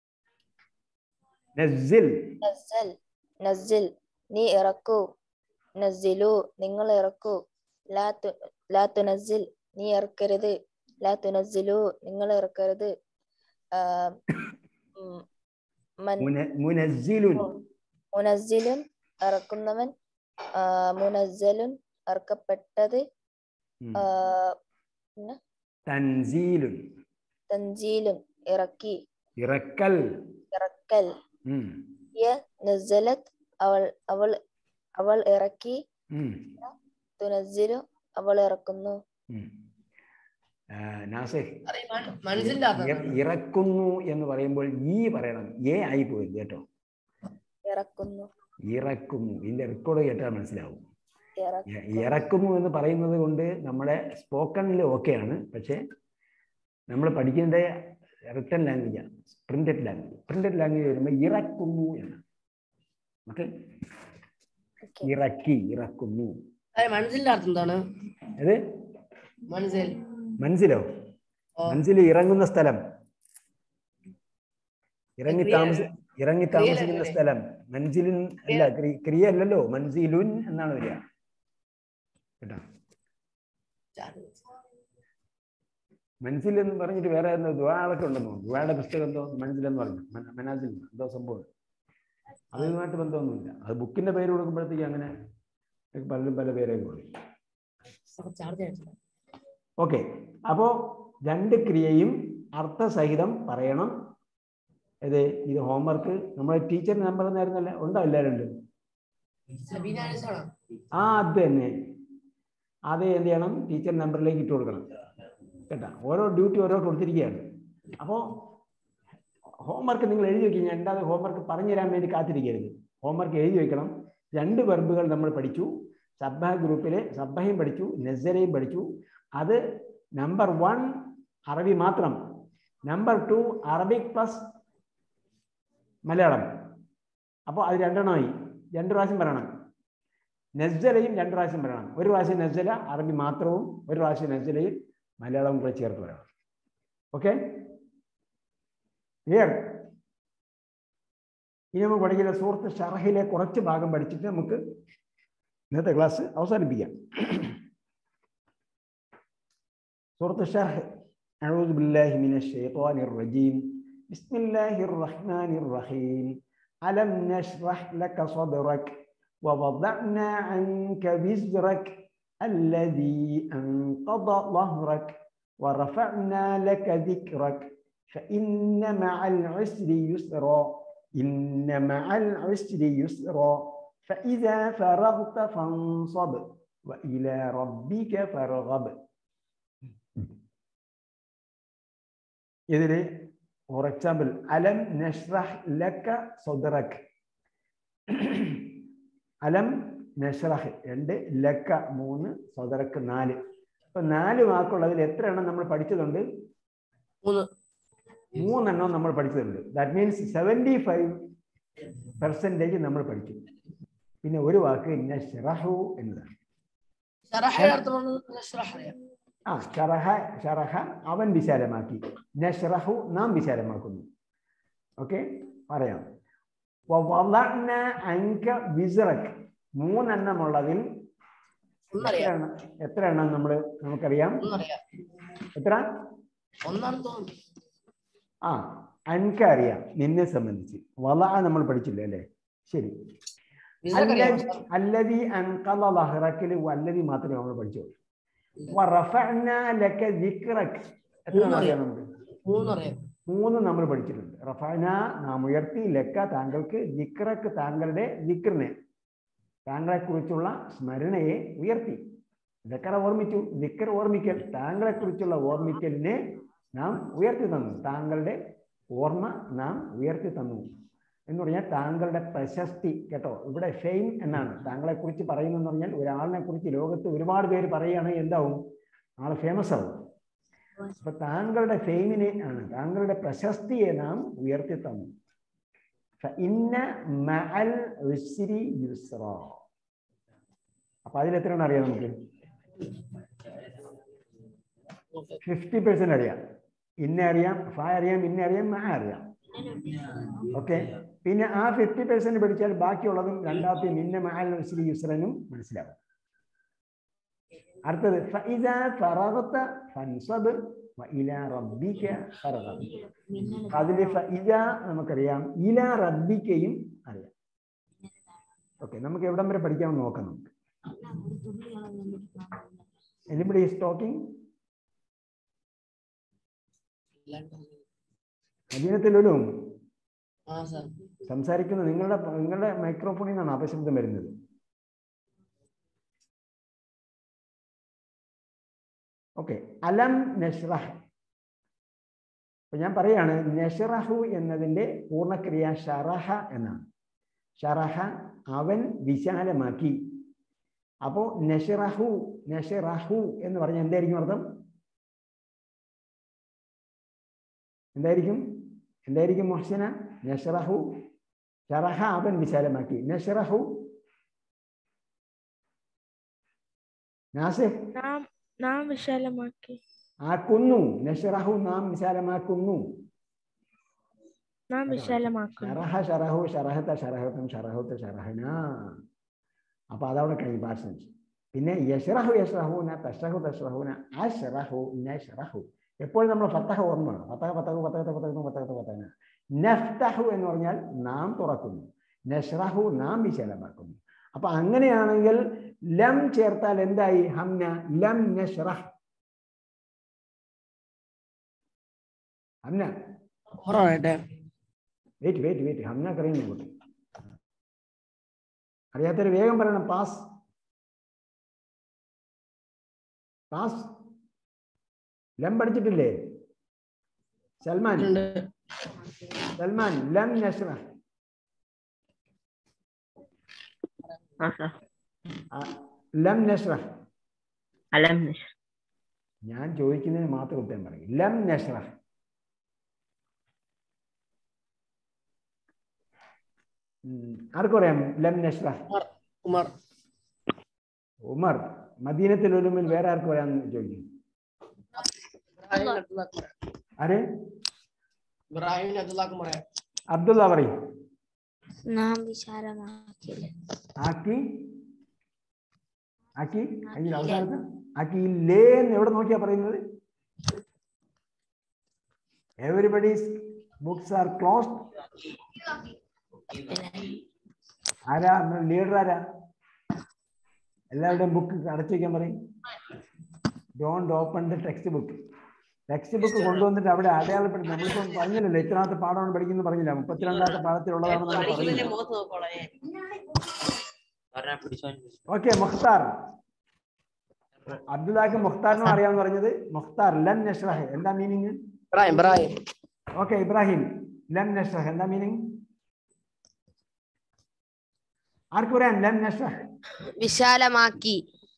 നസ്സിൽ നസ്സൽ നസ്സിൽ നീ ഇറക്കൂ നസ്സിലു നിങ്ങൾ ഇറക്കൂ ലാ തു- ലാ തുനസ്സിൽ നീ ഇറക്കരുത് ലാ തുനസ്സിലു നിങ്ങൾ ഇറക്കരുത് ആം, ഉം, മൻ മുന- മുനസ്സിലുൻ മുനസ്സിലുൻ ഇറക്കുന്നവൻ ആ, മുനസ്സലുൻ ഇറക്കപ്പെട്ടത് ഉം. ആ, പിന്നെ തൻസീലുൻ തൻജീലുൻ ഇറക്കി ഇറക്കൽ ഇറക്കൽ ഉം. യ നസ്സലത്ത് അവൾ അവൾ അവൾ ഇറക്കി ഉം. തുനസ്സിലു അവൾ ഇറക്കുന്നു ഉം. ആ, നാസിർ മനസ്സിലാക്കാം ഇറ- ഇറക്കുന്നു എന്ന് പറയുമ്പോൾ ഈ പറയണം ഏ ആയി പോയത് കേട്ടോ ഇറക്കുന്നു ഇറക്കുന്നു ഇതിന്റെ റെക്കോർഡ് കേട്ടാൽ മനസ്സിലാവും ഇറ- ഇ- ഇറക്കുന്നു എന്ന് പറയുന്നത് കൊണ്ട് നമ്മളെ സ്പോക്കണിൽ ഓക്കെയാണ് പക്ഷെ നമ്മൾ പഠിക്കേണ്ട റിട്ടൺ ലാംഗ്വേജാണ് പ്രിന്റഡ് ലാംഗ്വേജ് പ്രിന്റഡ് ലാംഗ്വേജ് വരുമ്പോൾ ഇറക്കുന്നു എന്ന് ഓക്കെ Okay. ഇറക്കി ഇറക്കുന്നു മനസ്സിന്റെ അർത്ഥം എന്താണ് അത് മനസ്സിൽ മനസ്സിലോ ഓ. മനസ്സിൽ ഇറങ്ങുന്ന സ്ഥലം ഇറങ്ങി ക്രിയ- താമസ ഇറങ്ങി താമസിക്കുന്ന ക്രിയയല്ലേ? സ്ഥലം മൻസിലിൻ അല്ല ക്രി- ക്രിയ അല്ലല്ലോ മൻസിലുൻ എന്നാണ് വരിക കേട്ടോ മനസ്സിൽ എന്ന് പറഞ്ഞിട്ട് വേറെ എന്തോ ദ്വാളൊക്കെ ഉണ്ടെന്നോ ദ്വായുടെ പുസ്തകം എന്തോ മനസ്സിലെന്ന് പറഞ്ഞു മന- മനാസിൽ എന്തോ സംഭവം അതുമായിട്ട് ബന്ധമൊന്നുമില്ല അത് ബുക്കിന്റെ പേര് കൊടുക്കുമ്പോഴത്തേക്ക് അങ്ങനെ പലരും പല പേരെ കൊടുക്കും ചാർജ് ഓക്കെ അപ്പോ രണ്ട് ക്രിയയും അർത്ഥസഹിതം പറയണം ഇത് ഇത് ഹോംവർക്ക് നമ്മുടെ ടീച്ചർ നമ്പർ എന്നായിരുന്നല്ലേ ഉണ്ടോ എല്ലാവരും ഉണ്ട് ആ അത് തന്നെ അത് എന്ത് ചെയ്യണം ടീച്ചർ നമ്പറിലേക്ക് ഇട്ട് കൊടുക്കണം കേട്ടാ ഓരോ ഡ്യൂട്ടി ഓരോ കൊടുത്തിരിക്കുകയാണ് അപ്പോൾ ഹോംവർക്ക് നിങ്ങൾ എഴുതി വെക്കുക ഞാൻ രണ്ടാമത് ഹോംവർക്ക് പറഞ്ഞു തരാൻ വേണ്ടി കാത്തിരിക്കരുത് ഹോംവർക്ക് എഴുതി വെക്കണം രണ്ട് വെർബുകൾ നമ്മൾ പഠിച്ചു സബ്ബഹ ഗ്രൂപ്പിലെ സബ്ബഹയും പഠിച്ചു നെസരയും പഠിച്ചു അത് നമ്പർ വൺ അറബി മാത്രം number two Arabic plus Malayalam അപ്പോൾ അത് രണ്ടെണ്ണമായി രണ്ട് പ്രാവശ്യം പറയണം നസ്സലയും രണ്ട് പ്രാവശ്യം പറയണം ഒരു പ്രാവശ്യം നസ്സല അറബി മാത്രവും ഒരു പ്രാവശ്യം നസ്സലയും മലയാളവും കൂടെ ചേർത്ത് പറയണം ഓക്കെ ക്ലിയർ ഇനി നമുക്ക് പഠിക്കുന്ന സുഹൃത്ത് ഷറഹിലെ കുറച്ച് ഭാഗം പഠിച്ചിട്ട് നമുക്ക് ഇന്നത്തെ ക്ലാസ് അവസാനിപ്പിക്കാം സുഹൃത്ത് ഷർഹ് أعوذ بالله من الشيطان الرجيم بسم الله الرحمن الرحيم ألم نشرح لك صدرك ووضعنا عنك وزرك الذي أنقض ظهرك ورفعنا لك ذكرك فإن مع العسر يسرا إن مع العسر يسرا فإذا فرغت فانصب وإلى ربك فارغب ഇതിൽ ഫോർ എക്സാമ്പിൾ അലം നഷ്റഹ് ലക്ക സൊദറക് അലം നഷ്റഹ് രണ്ട് ലക്ക മൂന്ന് സ്വതറക്ക് നാല് അപ്പൊ നാല് വാക്കുള്ളതിൽ എത്ര എണ്ണം നമ്മൾ പഠിച്ചതുണ്ട് മൂന്ന് മൂന്നെണ്ണം നമ്മൾ പഠിച്ചതുണ്ട് that means seventy five percentage നമ്മൾ പഠിച്ചു പിന്നെ ഒരു വാക്ക് നഷ്റഹു എന്നതാണ് ഷറഹയുടെ അർത്ഥമാണ് നഷ്റഹ് അറിയാം ആ ഷറഹ ഷറഹ അവൻ വിശാലമാക്കി നഷ്റഹു നാം വിശാലമാക്കുന്നു ഓക്കെ പറയാം വവളഅ്ന അൻക വിസ്റക് മൂന്നെണ്ണമുള്ളതിൽ എത്ര ഒന്നറിയാം എണ്ണം എത്ര എണ്ണം നമ്മൾ നമുക്കറിയാം ഒന്നറിയാം എത്ര ഒന്നാണ് തോന്നുന്നു ആ അൻക അറിയാം നിന്നെ സംബന്ധിച്ച് വള നമ്മൾ പഠിച്ചില്ല അല്ലേ ശരി വിസക്കറിയാം അല്ലദി- അല്ലദി അൻഖള ലഹ്റക്കിൽ അല്ലതി മാത്രമേ നമ്മൾ പഠിച്ചുള്ളൂ വറഫഅ്ന ലക ദിക്റക് എത്ര അറിയാം നമുക്ക് മൂന്നറിയാം മൂന്ന് നമ്മൾ പഠിച്ചിട്ടുണ്ട് റഫഅന നാം ഉയർത്തി ലക്ക താങ്കൾക്ക് ദിക്റക്ക് താങ്കളുടെ ദിക്റിനെ താങ്കളെ കുറിച്ചുള്ള സ്മരണയെ ഉയർത്തി ദക്കറ ഓർമ്മിച്ചു ദിക്കർ ഓർമ്മിക്കൽ താങ്കളെ കുറിച്ചുള്ള ഓർമ്മിക്കലിനെ നാം ഉയർത്തി തന്നു താങ്കളുടെ ഓർമ്മ നാം ഉയർത്തി തന്നു എന്ന് പറഞ്ഞാൽ താങ്കളുടെ പ്രശസ്തി കേട്ടോ ഇവിടെ ഫെയിം എന്നാണ് താങ്കളെ കുറിച്ച് പറയുന്നെന്ന് പറഞ്ഞാൽ ഒരാളിനെ കുറിച്ച് ലോകത്ത് ഒരുപാട് പേര് പറയുകയാണെങ്കിൽ എന്താവും ആൾ ഫേമസ് ആവും അപ്പൊ താങ്കളുടെ ഫെയിമിനെ ആണ് താങ്കളുടെ പ്രശസ്തിയെ നാം ഉയർത്തി തന്നു ഫഇന്ന മഅൽ ഉസ്രി യുസ്റ അപ്പൊ അതിൽ എത്രയാണ് അറിയാം നമുക്ക് ഫിഫ്റ്റി പെർസെന്റ് അറിയാം ഇന്ന അറിയാം ഫ അറിയാം ഇന്ന അറിയാം മ അറിയാം ഓക്കെ പിന്നെ ആ ഫിഫ്റ്റി പെർസെന്റ് പഠിച്ചാൽ ബാക്കിയുള്ളതും രണ്ടാമത്തെ ഇന്ന മഅൽ ഉസ്രി യുസ്റനും മനസ്സിലാവും അടുത്തത് ഫഇദ ഫറഗത ഫൻസബ് വഇല റബ്ബിക ഫറഗബ് അതില് ഫഇദ നമുക്കറിയാം ഇല റബ്ബിക്കയും അറിയാം ഓക്കെ നമുക്ക് എവിടം വരെ പഠിക്കാമെന്ന് നോക്കാം നമുക്ക് എനിബഡി ഈസ് ടോക്കിംഗ് അധീനത്തിലും ആ സാർ സംസാരിക്കുന്ന നിങ്ങളുടെ നിങ്ങളുടെ മൈക്രോഫോണിൽ നിന്നാണ് അപശബ്ദം വരുന്നത് ഓക്കെ അലം നഷ്റഹ് അപ്പൊ ഞാൻ പറയാണ് നഷ്റഹു എന്നതിന്റെ പൂർണ്ണക്രിയ ഷറഹ എന്നാണ് ഷറഹ അവൻ വിശാലമാക്കി അപ്പോ നഷ്റഹു നഷ്റഹു എന്ന് പറഞ്ഞാൽ എന്തായിരിക്കും അർത്ഥം എന്തായിരിക്കും എന്തായിരിക്കും മുഹ്സിന നഷ്റഹു ഷറഹ അവൻ വിശാലമാക്കി നഷ്റഹു നാസിഫ് നാം നാം വിശാലമാക്കി ആക്കുന്നു നഷ്റഹു നാം വിശാലമാക്കുന്നു നാം വിശാലമാക്കുന്നു ഷറഹ ഷറഹു ഷറഹത്ത ഷറഹത്തും ഷറഹത്ത് ഷറഹന അപ്പൊ അതവിടെ കഴിഞ്ഞു പാർസൻസ് പിന്നെ യഷ്റഹു യഷ്റഹൂന തഷ്റഹു തഷ്റഹൂന അഷ്റഹു നഷ്റഹു എപ്പോഴും നമ്മൾ ഫത്തഹ ഓർമ്മ വേണം ഫത്തഹ ഫത്തഹു ഫത്തഹത്ത് ഫത്തഹത്ത് ഫത്തഹത്ത് ഫത്തഹന നഫ്തഹു എന്ന് പറഞ്ഞാൽ നാം തുറക്കുന്നു നഷ്റഹു നാം വിശാലമാക്കുന്നു അപ്പൊ അങ്ങനെയാണെങ്കിൽ ലം ചേർത്താൽ എന്തായി ഹംന ലം നഷ്റഹ് ഹംന ഓർമ്മ വെയിറ്റ് വെയിറ്റ് വെയിറ്റ് ഹംന അറിയുന്നു കൂട്ടി അറിയാത്തൊരു വേഗം പറയണം പാസ് പാസ് ലം പഠിച്ചിട്ടില്ലേ സൽമാൻ സൽമാൻ ലം നഷ്റ ആ സാർ ലം നഷ്റ അലം നഷ്ർ ഞാൻ ചോദിക്കുന്നതിന് മാത്രം ഉത്തരം പറയും ലം നഷ്റ ആർക്കും അറിയാം ലം നഷ്റ ഉമർ ഉമർ മദീനത്തിൽ ഒരുമിൽ വേറെ ആർക്കും അറിയാമെന്ന് ചോദിക്കും ഇബ്രാഹിം അബ്ദുല്ലാക്ക് പറയാം ആരെ ഇബ്രാഹിം അബ്ദുല്ലാക്ക് പറയാം അബ്ദുള്ള പറയും നാം വിശാലമാക്കില്ല ആക്കി ആക്കി അതിൽ അവസാനത്ത് ആക്കി ലേ എന്ന് എവിടെ നോക്കിയാ പറയുന്നത് എവരിബഡീസ് ബുക്സ് ആർ ക്ലോസ്ഡ് ആരാ ലീഡർ ആരാ എല്ലാവരുടെയും ബുക്ക് അടച്ചു വെക്കാൻ പറയും don't open the text book text book കൊണ്ടുവന്നിട്ട് അവിടെ അടയാളപ്പെടുത്തി നമ്മളിപ്പം പറഞ്ഞില്ലല്ലോ ഇത്രാമത്തെ പാഠമാണ് പഠിക്കുന്നത് പറഞ്ഞില്ല മുപ്പത്തിരണ്ടാമത്തെ പാഠത്തിലുള്ളതാണ് നമ്മൾ പറഞ്ഞില്ല മുഖത്ത് നോക്കോളെ പറഞ്ഞാ പിടിച്ചോൻ ഓക്കെ മുഖ്താർ അബ്ദുല്ലാക്ക് മുഖ്താറിനും അറിയാമെന്ന് പറഞ്ഞത് മുഖ്താർ ലം നഷ്റഹ് എന്താ മീനിങ് ഇബ്രാഹിം ഇബ്രാഹിം ഓക്കെ ഇബ്രാഹിം ലം നഷ്റഹ് എന്താ മീനിങ് ആർക്ക് പറയാൻ ലം നഷ്റഹ് വിശാലമാക്കി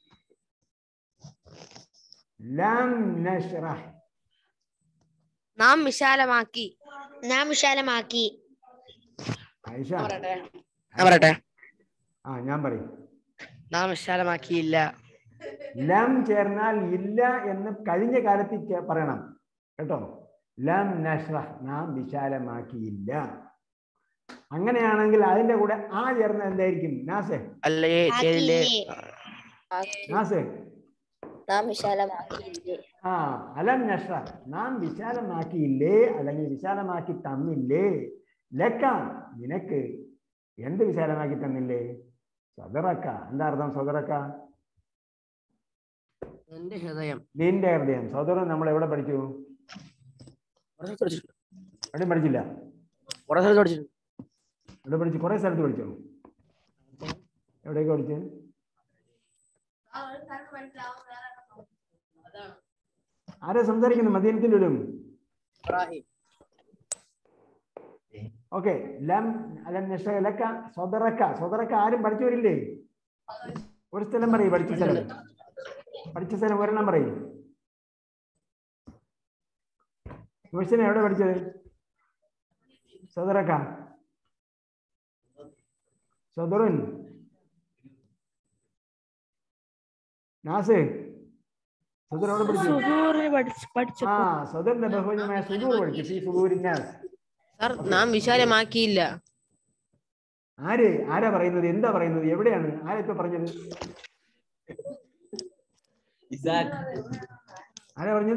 ലം നഷ്റഹ് നാം വിശാലമാക്കി നാം വിശാലമാക്കി ആയിഷ ഞാൻ പറയട്ടെ ആ ഞാൻ പറയും നാം വിശാലമാക്കിയില്ല ലം ചേർന്നാൽ ഇല്ല എന്ന് കഴിഞ്ഞ കാലത്ത് ചേ- പറയണം കേട്ടോ ലം നഷ്റഹ് നാം വിശാലമാക്കിയില്ല അങ്ങനെയാണെങ്കിൽ അതിന്റെ കൂടെ ആ ചേർന്ന എന്തായിരിക്കും നാസെ അല്ലേ ചെയ്തില്ലേ നാസെ നാം വിശാലമാക്കിയില്ലേ ആ അലം നഷ്റ നാം വിശാലമാക്കിയില്ലേ അല്ലെങ്കിൽ വിശാലമാക്കി തന്നില്ലേ ലക്ക നിനക്ക് എന്ത് വിശാലമാക്കി തന്നില്ലേ സ്വതറക്ക എന്താ അർത്ഥം സ്വതറക്ക എന്റെ ഹൃദയം നിന്റെ ഹൃദയം സ്വതറം നമ്മൾ എവിടെ പഠിച്ചു കുറെ സ്ഥലത്ത് പഠിച്ചിട്ടുണ്ട്. എവിടെയും പഠിച്ചില്ല കുറെ സ്ഥലത്ത് പഠിച്ചിട്ടുണ്ട്. എവിടെ പഠിച്ചു കുറെ സ്ഥലത്ത് പഠിച്ചോ എവിടെയൊക്കെ പഠിച്ചു ആരാ സംസാരിക്കുന്നു മദീനത്തിലും ഇബ്രാഹിം ഓക്കെ ലം അലം നഷ്റലക്ക സ്വതറക്ക സ്വതറക്ക ആരും പഠിച്ചവരില്ലേ ഒരു സ്ഥലം പറയും പഠിച്ച സ്ഥലം പഠിച്ച സ്ഥലം ഒരെണ്ണം പറയും മുഹസിനെ എവിടെ പഠിച്ചത് സ്വതറക്ക സ്വതറുൻ നാസ് സ്വതർ എവിടെ പഠിച്ചു സുഹൂറിന് പഠിച്ച് പഠിച്ചു ആ സ്വതറിന്റെ ബഹുവചനമായ സുദൂർ പഠിച്ചു ഫീ സുദൂരിൻ നാസ് സാർ നാം വിശാലമാക്കിയില്ല ആര് ആരാ പറയുന്നത് എന്താ പറയുന്നത് എവിടെയാണ് ആരാ ഇപ്പൊ പറഞ്ഞത് ആരാ പറഞ്ഞത്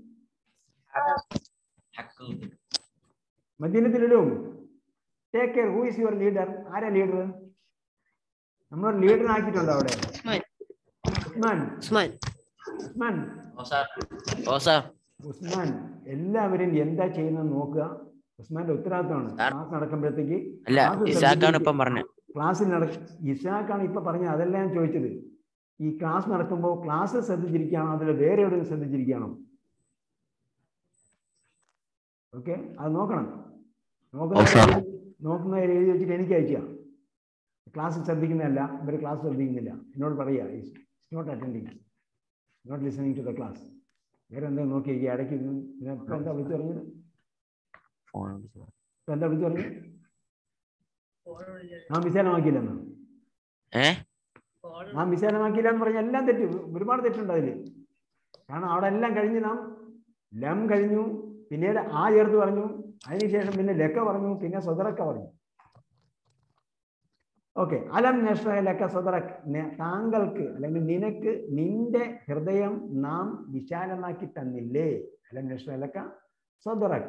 മദീനത്തിലും take care who is your leader ആരാ ലീഡർ നമ്മളൊരു ലീഡർ ആക്കിയിട്ടുണ്ടോ അവിടെ ഉസ്മാൻ ഉസ്മാൻ ഉസ്മാൻ ഉസ്മാൻ ഓ സാർ ഉസ്മാൻ എല്ലാവരും എന്താ ചെയ്യുന്നത് നോക്കുക ഉസ്മാന്റെ ഉത്തരവാദിത്തമാണ് സാർ. ക്ലാസ് നടക്കുമ്പോഴത്തേക്ക് അല്ല ക്ലാസ് ഇസാക്കാണ് ഇപ്പം പറഞ്ഞത് ക്ലാസ്സിൽ നട ഇസാക്കാണ് ഇപ്പൊ പറഞ്ഞത് അതല്ല ഞാൻ ചോദിച്ചത് ഈ ക്ലാസ് നടക്കുമ്പോൾ ക്ലാസ് ശ്രദ്ധിച്ചിരിക്കുകയാണോ അതിൽ വേറെ എവിടെയും ശ്രദ്ധിച്ചിരിക്കുകയാണോ ഓക്കെ അത് നോക്കണം നോക്കുന്ന ഓ, സാർ. നോക്കുന്ന എഴുതി വെച്ചിട്ട് എനിക്ക് അയക്കുക ക്ലാസ് ശ്രദ്ധിക്കുന്നതല്ല ഇവർ ക്ലാസ് ശ്രദ്ധിക്കുന്നില്ല എന്നോട് പറയുക it's not attending not listening to the class വേറെ എന്താ നോക്കി ഈ ഇടയ്ക്ക് ഇരുന്ന് പിന്നെ ഇപ്പൊ എന്താ വിളിച്ചു പറഞ്ഞത് ഫോൺ ഇപ്പൊ എന്താ വിളിച്ചു പറഞ്ഞത് നാം വിശാലമാക്കിയില്ലെന്ന് ഏ നാം വിശാലമാക്കിയില്ല എന്ന് പറഞ്ഞാൽ എല്ലാം തെറ്റ് ഒരുപാട് തെറ്റുണ്ട് അതിൽ കാരണം അവിടെ എല്ലാം കഴിഞ്ഞ് നാം ലം കഴിഞ്ഞു പിന്നീട് ആ ചേർത്ത് പറഞ്ഞു അതിനുശേഷം പിന്നെ ലക്ക പറഞ്ഞു പിന്നെ സ്വതറക്ക പറഞ്ഞു ഓക്കെ അലം നഷ്റ ലക്ക സ്വതറക് താങ്കൾക്ക് അല്ലെങ്കിൽ നിനക്ക് നിന്റെ ഹൃദയം നാം വിശാലമാക്കി തന്നില്ലേ അലം നഷ്റ ലക്ക സ്വതറക്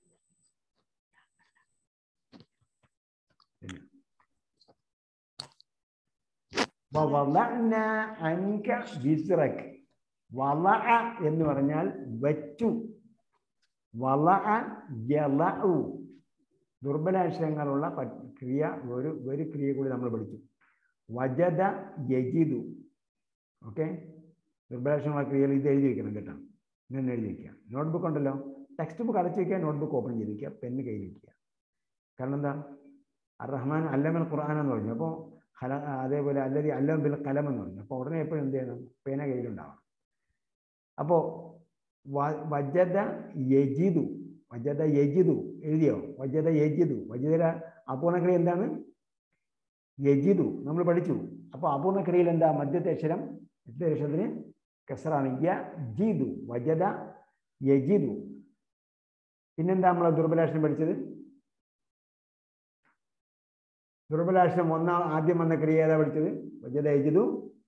വവളഅന അൻക വിസ്റക് വളഅ എന്ന് പറഞ്ഞാൽ വച്ചു വളഅ യളഉ ദുർബലാക്ഷരങ്ങളുള്ള പ- ക്രിയ ഒരു ഒരു ക്രിയ കൂടി നമ്മൾ പഠിച്ചു വജദ യജിദു ഓക്കെ ദുർബലാക്ഷരമുള്ള ക്രിയകൾ ഇത് എഴുതി വെക്കണം കേട്ടോ ഇങ്ങനെ എഴുതി വെക്കുക നോട്ട്ബുക്ക് ഉണ്ടല്ലോ ടെക്സ്റ്റ് ബുക്ക് അടച്ചു വെക്കുക നോട്ട്ബുക്ക് ഓപ്പൺ ചെയ്ത് വെക്കുക പെണ്ണ് കയ്യിൽ വെക്കുക കാരണം എന്താ അർ റഹ്മാൻ അല്ലമൽ ഖുർആൻ എന്ന് പറഞ്ഞു അപ്പോൾ ഹല അതേപോലെ അല്ലതി അല്ലം ബിൽ കലം എന്ന് പറഞ്ഞു അപ്പോൾ ഉടനെ എപ്പോഴും എന്ത് ചെയ്യണം പേന കയ്യിലുണ്ടാവണം അപ്പോൾ വജദ യജിദു വജദ യജിദു എഴുതിയോ വജദ യജിദു വജദ അപൂർണക്രിയ എന്താണ് യജിദു നമ്മൾ പഠിച്ചു അപ്പോൾ അപൂർണക്രിയയിൽ എന്താ മധ്യത്തെ അക്ഷരം മധ്യത്തെ അക്ഷരത്തിന് കസറാണ് യജിദു വജദ യജിദു പിന്നെന്താ നമ്മൾ ദുർബലാക്ഷരം പഠിച്ചത് ദുർബലാക്ഷരം ഒന്നാം ആദ്യം വന്ന ക്രിയ ഏതാ പഠിച്ചത് വജദ യജിദു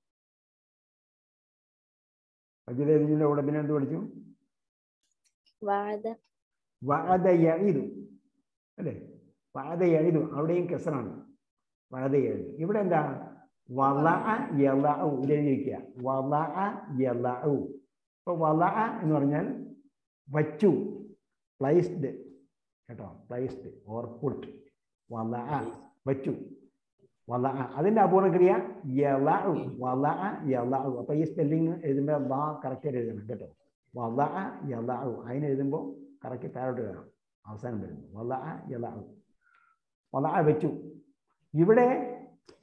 വജദ യജിദിന്റെ കൂടെ പിന്നെ എന്ത് പഠിച്ചു വാഴ വഅദ യഈദു അല്ലേ വഅദ യഈദു അവിടെയും കസറാണ് വഅദ യഈദു ഇവിടെ എന്താ വളഅ യളഉ ഇത് എഴുതി വെക്കുക വളഅ യളഉ ഇപ്പൊ വളഅ എന്ന് പറഞ്ഞാൽ വച്ചു പ്ലേസ്ഡ് കേട്ടോ പ്ലേസ്ഡ് ഓർ പുട്ട് വളഅ വച്ചു വളഅ അതിന്റെ അപൂർണക്രിയ യളഉ വളഅ യളഉ അപ്പൊ ഈ സ്പെല്ലിംഗ് എഴുതുമ്പോൾ വാ കറക്റ്റ് എഴുതണം കേട്ടോ വളഅ യളഉ അതിന് എഴുതുമ്പോൾ കറക്റ്റ് താഴോട്ട് വേണം അവസാനം വരുന്നു വളഅ യളഉ വളഅ വെച്ചു ഇവിടെ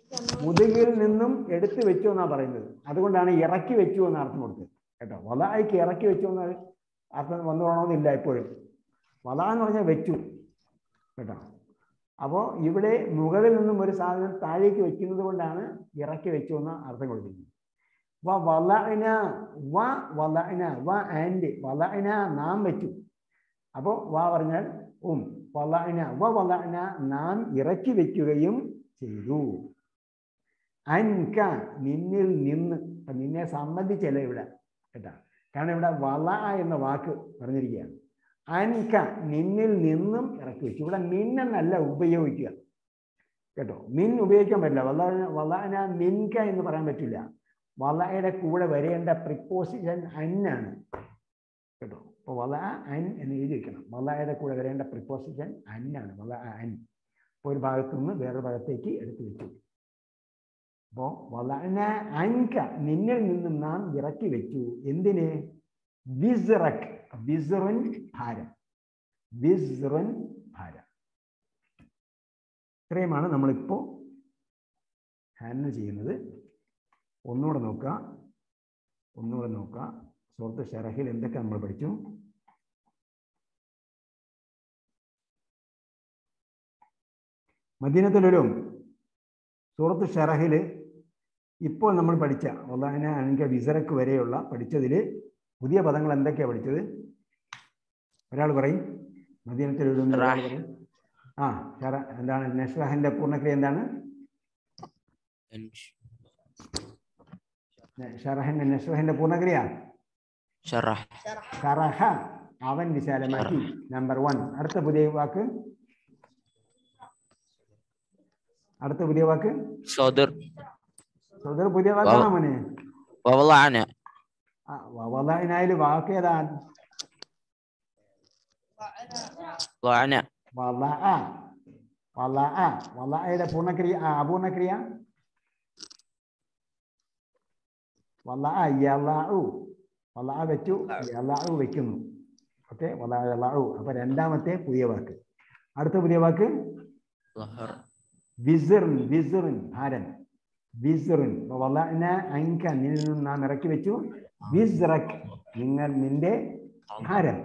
മുതുകിൽ നിന്നും എടുത്തു വെച്ചു എന്നാ പറയുന്നത് അതുകൊണ്ടാണ് ഇറക്കി വെച്ചു എന്ന അർത്ഥം കൊടുത്തത് കേട്ടോ വലായിക്ക് ഇറക്കി വെച്ചു എന്ന അർത്ഥം വന്നു പോകണമെന്നില്ല എപ്പോഴും വല എന്ന് പറഞ്ഞാൽ വെച്ചു കേട്ടോ അപ്പോൾ ഇവിടെ മുകളിൽ നിന്നും ഒരു സാധനം താഴേക്ക് വെക്കുന്നത് കൊണ്ടാണ് ഇറക്കി വെച്ചു എന്ന അർത്ഥം കൊടുക്കുന്നത് വ വലഅന വ വലഅന വ ആൻഡ് വലഅന നാം വെച്ചു അപ്പോൾ വ പറഞ്ഞാൽ ഉം വലഅന വ വലഅന നാം ഇറക്കി വെക്കുകയും ചെയ്തു അൻക നിന്നിൽ നിന്ന് അപ്പൊ നിന്നെ സംബന്ധിച്ചല്ല ഇവിടെ കേട്ടാ കാരണം ഇവിടെ വല എന്ന വാക്ക് പറഞ്ഞിരിക്കുകയാണ് അൻക നിന്നിൽ നിന്നും ഇറക്കി വെച്ചു ഇവിടെ മിന്നെന്നല്ല ഉപയോഗിക്കുക കേട്ടോ മിൻ ഉപയോഗിക്കാൻ പറ്റില്ല വല വലാന മിൻക എന്ന് പറയാൻ പറ്റില്ല വലയുടെ കൂടെ വരേണ്ട പ്രിപ്പോസിഷൻ അന്നാണ് കേട്ടോ അപ്പൊ വല അൻ എന്ന് എഴുതി വെക്കണം വലയുടെ കൂടെ വരേണ്ട പ്രിപ്പോസിഷൻ അന്നാണ് വല അൻ അപ്പോൾ ഒരു ഭാഗത്തു നിന്ന് വേറൊരു ഭാഗത്തേക്ക് എടുത്തു വെച്ചു അപ്പോ വലന അൻക നിന്നിൽ നിന്നും നാം ഇറക്കി വെച്ചു എന്തിന് വിസ്റക് വിസ്റുൻ ഭാരം വിസ്റുൻ ഭാരം ഇത്രയുമാണ് നമ്മളിപ്പോ ഹാൻഡിൽ ചെയ്യുന്നത് ഒന്നുകൂടെ നോക്കുക ഒന്നുകൂടെ നോക്കുക സുഹൃത്ത് ഷെറഹിൽ എന്തൊക്കെ നമ്മൾ പഠിച്ചു മദീനത്തിലൊരു സൂറത്ത് ഷെറഹിൽ ഇപ്പോൾ നമ്മൾ പഠിച്ച ഒന്നാന അനങ്ക വിസറക്ക് വരെയുള്ള പഠിച്ചതിൽ പുതിയ പദങ്ങൾ എന്തൊക്കെയാണ് പഠിച്ചത് ഒരാൾ പറയും മദീനത്തിലൊരു ഒരാൾ പറയും ആ ഷറ എന്താണ് നഷ്റഹിന്റെ പൂർണ്ണക്രിയ എന്താണ് ഷറഹൻ നഷ്റഹിന്റെ പൂർണ്ണക്രിയ ഷറഹ് ഷറഹ അവൻ വിശാലമാക്കി നമ്പർ വൺ അടുത്ത പുതിയ വാക്ക് അടുത്ത പുതിയ വാക്ക് صدر സോദർ പുതിയ വാക്കാണോ മോനെ ووضعنا വലായിനായാല് വാക്ക് ഏതാ وضعنا വല വല വലയുടെ പൂർണ്ണക്രിയ ആ, അപൂർണ്ണക്രിയ വല യലഉ വല വെച്ചു യലഉ വെക്കുന്നു ഓക്കെ വല യലഉ അപ്പൊ രണ്ടാമത്തെ പുതിയ വാക്ക് അടുത്ത പുതിയ വാക്ക് ظهر വിസിറിൻ വിസിറിൻ ഭാരൻ വിസിറിൻ വലഅന അൻക നിന്നിൽ നിന്ന് നാം ഇറക്കി വെച്ചു വിസ്റക് നിങ്ങൾ നിന്റെ ഭാരം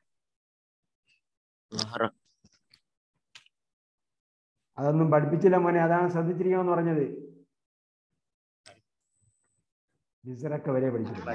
ظهر അതൊന്നും പഠിപ്പിച്ചില്ല മോനെ അതാണ് ശ്രദ്ധിച്ചിരിക്കണമെന്ന് പറഞ്ഞത് വിസറക്ക് വരെ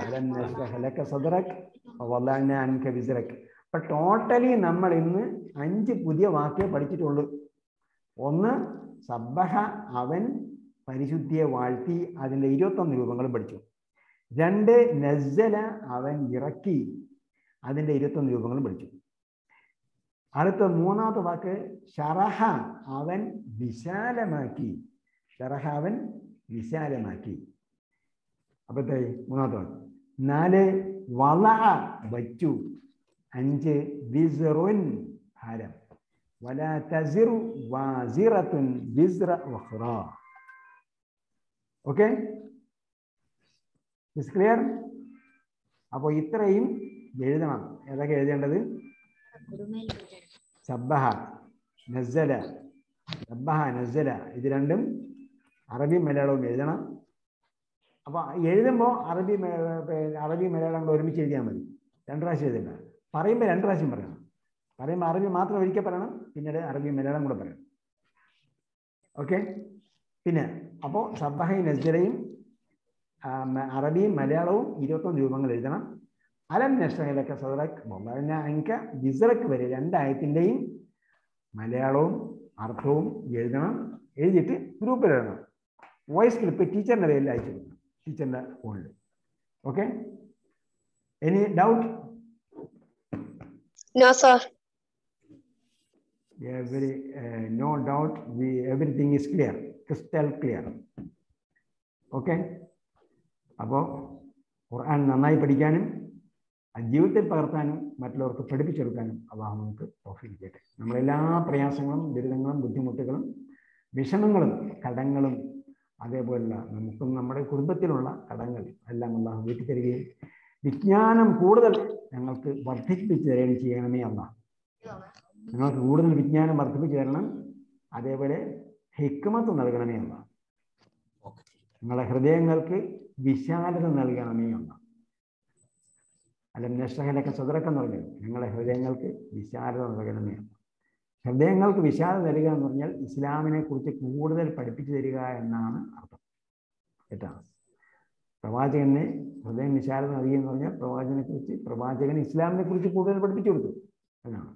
പഠിച്ചിട്ടുണ്ട് അപ്പൊ ടോട്ടലി നമ്മൾ ഇന്ന് അഞ്ച് പുതിയ വാക്കേ പഠിച്ചിട്ടുള്ളൂ ഒന്ന് സബ്ബഹ അവൻ പരിശുദ്ധിയെ വാഴ്ത്തി അതിന്റെ ഇരുപത്തൊന്ന് രൂപങ്ങളും പഠിച്ചു രണ്ട് നസ്സല അവൻ ഇറക്കി അതിന്റെ ഇരുപത്തൊന്ന് രൂപങ്ങളും പഠിച്ചു അടുത്ത മൂന്നാമത്തെ വാക്ക് ഷറഹ അവൻ വിശാലമാക്കി ഷറഹ അവൻ വിശാലമാക്കി അപ്പത്തെ മൂന്നാമത്തെ വാക്ക് നാല് വള വച്ചു അഞ്ച് വിസറുൻ ഭാരം വല തസിറു വാസിറത്തുൻ വിസ്ര വഖ്റ ഓക്കെ ക്ലിയർ അപ്പോൾ ഇത്രയും എഴുതണം ഏതൊക്കെ എഴുതേണ്ടത് സബ്ബഹ നസ്സല സബ്ബഹ നസ്സല ഇത് രണ്ടും അറബി മലയാളവും എഴുതണം അപ്പൊ എഴുതുമ്പോൾ അറബി മ- പിന്നെ അറബി മലയാളം കൂടെ ഒരുമിച്ച് എഴുതിയാൽ മതി രണ്ട് പ്രാവശ്യം എഴുതില്ല പറയുമ്പോൾ രണ്ട് പ്രാവശ്യം പറയണം പറയുമ്പോൾ അറബി മാത്രം ഒരിക്കൽ പറയണം പിന്നീട് അറബി മലയാളം കൂടെ പറയണം ഓക്കെ പിന്നെ അപ്പോൾ സബ്ബഹയും നസ്ജലയും ആ, മ- അറബിയും മലയാളവും ഇരുപത്തൊന്ന് രൂപങ്ങൾ എഴുതണം അലം നഷ്ടയിലൊക്കെ സദറക് മൊബൈലിന അങ്ക വിസറക്ക് വരെ രണ്ടായത്തിൻ്റെയും മലയാളവും അർത്ഥവും എഴുതണം എഴുതിയിട്ട് ഗ്രൂപ്പിൽ എഴുതണം വോയിസ് ക്ലിപ്പ് ടീച്ചറിൻ്റെ പേരിൽ അയച്ചു കൊടുക്കണം ടീച്ചറിൻ്റെ ഫോണിൽ okay any doubt No, sir. every uh, no doubt we everything is clear crystal clear okay അപ്പോൾ ഖുർആൻ നന്നായി പഠിക്കാനും അത് ജീവിതത്തിൽ പകർത്താനും മറ്റുള്ളവർക്ക് പഠിപ്പിച്ചെടുക്കാനും അള്ളാഹു നമുക്ക് തോഫീക്ക് ചെയ്യട്ടെ നമ്മളെല്ലാ പ്രയാസങ്ങളും ദുരിതങ്ങളും ബുദ്ധിമുട്ടുകളും വിഷമങ്ങളും കടങ്ങളും അതേപോലുള്ള നമുക്കും നമ്മുടെ കുടുംബത്തിലുള്ള കടങ്ങൾ എല്ലാം അള്ളാഹു വീട്ടിൽ തരികയും വിജ്ഞാനം കൂടുതൽ ഞങ്ങൾക്ക് വർദ്ധിപ്പിച്ചു തരുകയും ചെയ്യണമേ അള്ളാഹ് ഞങ്ങൾക്ക് കൂടുതൽ വിജ്ഞാനം വർദ്ധിപ്പിച്ചു തരണം അതേപോലെ ഹിക്മത്ത് നൽകണമേ അല്ല നിങ്ങളുടെ ഹൃദയങ്ങൾക്ക് വിശാലത നൽകണമേ എന്നാണ് അല്ല നഷ്ടഹലൊക്കെ സ്വതറക്കം പറഞ്ഞു നിങ്ങളുടെ ഹൃദയങ്ങൾക്ക് വിശാലത നൽകണമേ എന്ന്. ഹൃദയങ്ങൾക്ക് വിശാലത തരിക എന്ന് പറഞ്ഞാൽ ഇസ്ലാമിനെ കുറിച്ച് കൂടുതൽ പഠിപ്പിച്ചു തരിക എന്നാണ് അർത്ഥം കേട്ടോ പ്രവാചകനെ ഹൃദയം വിശാലത നൽകി എന്ന് പറഞ്ഞാൽ പ്രവാചകനെ കുറിച്ച് പ്രവാചകൻ ഇസ്ലാമിനെ കുറിച്ച് കൂടുതൽ പഠിപ്പിച്ചു കൊടുത്തു എന്നാണ്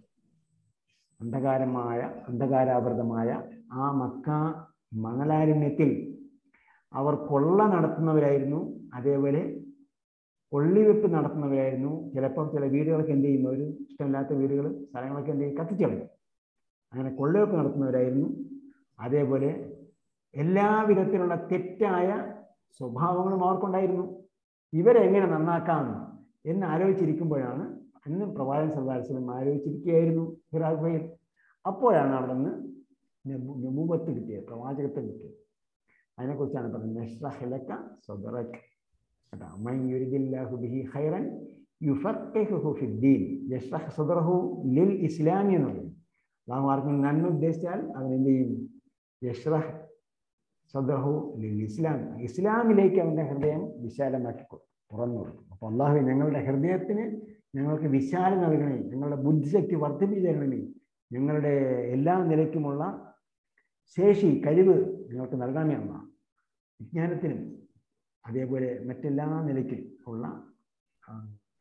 അന്ധകാരമായ അന്ധകാരാവൃതമായ ആ മക്ക മണലാരണ്യത്തിൽ അവർ കൊള്ള നടത്തുന്നവരായിരുന്നു അതേപോലെ കൊള്ളിവെപ്പ് നടത്തുന്നവരായിരുന്നു ചിലപ്പോൾ ചില വീടുകളൊക്കെ എന്ത് ചെയ്യും ഒരു ഇഷ്ടമില്ലാത്ത വീടുകൾ സ്ഥലങ്ങളൊക്കെ എന്ത് ചെയ്യും കത്തിച്ചു കളയും അങ്ങനെ കൊള്ളവെപ്പ് നടത്തുന്നവരായിരുന്നു അതേപോലെ എല്ലാ വിധത്തിലുള്ള തെറ്റായ സ്വഭാവങ്ങളും അവർക്കുണ്ടായിരുന്നു ഇവരെങ്ങനെ നന്നാക്കാം എന്ന് ആലോചിച്ചിരിക്കുമ്പോഴാണ് അന്ന് പ്രവാചകൻ സദാസനം ആലോചിച്ചിരിക്കുകയായിരുന്നു ഹിറാഖയിൽ അപ്പോഴാണ് അവിടെ നിന്ന് നബൂവത്ത് കിട്ടിയത് പ്രവാചകത്വം കിട്ടിയത് അതിനെക്കുറിച്ചാണ് പറയുന്നത് നഷ്റഹലക്ക സദറക് കേട്ടോ മൻ യുരിദില്ലാഹു ബിഹി ഖൈറൻ യുഫഖിഹുഹു ഫിദ്ദീൻ യഷ്റഹ് സദറഹു ലിൽ ഇസ്ലാമി എന്ന് പറയും അള്ളാഹു ആർക്കും നന്മ ഉദ്ദേശിച്ചാൽ അവൻ എന്ത് ചെയ്യും യഷ്റഹ് സദറഹു ലിൽ ഇസ്ലാം ഇസ്ലാമിലേക്ക് അവൻ്റെ ഹൃദയം വിശാലമാക്കി കൊടുക്കും തുറന്നു കൊടുക്കും അപ്പോൾ അള്ളാഹു ഞങ്ങളുടെ ഹൃദയത്തിന് ഞങ്ങൾക്ക് വിശാലം നൽകണമേ ഞങ്ങളുടെ ബുദ്ധിശക്തി വർദ്ധിപ്പിച്ചു തരണമേ ഞങ്ങളുടെ എല്ലാ നിലയ്ക്കുമുള്ള ശേഷി കഴിവ് ഞങ്ങൾക്ക് നൽകണമേ എന്നാണ് വിജ്ഞാനത്തിനും അതേപോലെ മറ്റെല്ലാ നിലയ്ക്കും ഉള്ള ആ,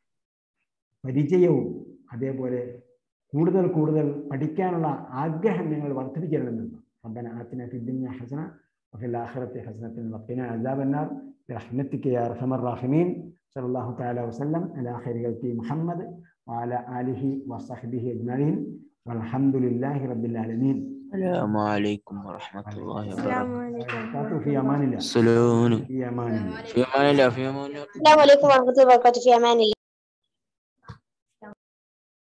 പരിചയവും അതേപോലെ കൂടുതൽ കൂടുതൽ പഠിക്കാനുള്ള ആഗ്രഹം ഞങ്ങൾ വർദ്ധിപ്പിച്ചിരണമെന്ന് റബ്ബന ആത്തിന ഫി ദുനിയ ഹസന وفي الآخرة حسنة وقنا عذاب النار برحمتك يا أرحم الراحمين صلى الله تعالى وسلم على خير خلق محمد وعلى آله وصحبه أجمعين والحمد لله رب العالمين السلام عليكم ورحمة الله السلام وبركاته عليكم وبركاته في أمان الله سلام في أمان الله في أمان الله في أمان الله السلام عليكم ورحمة الله وبركاته في أمان الله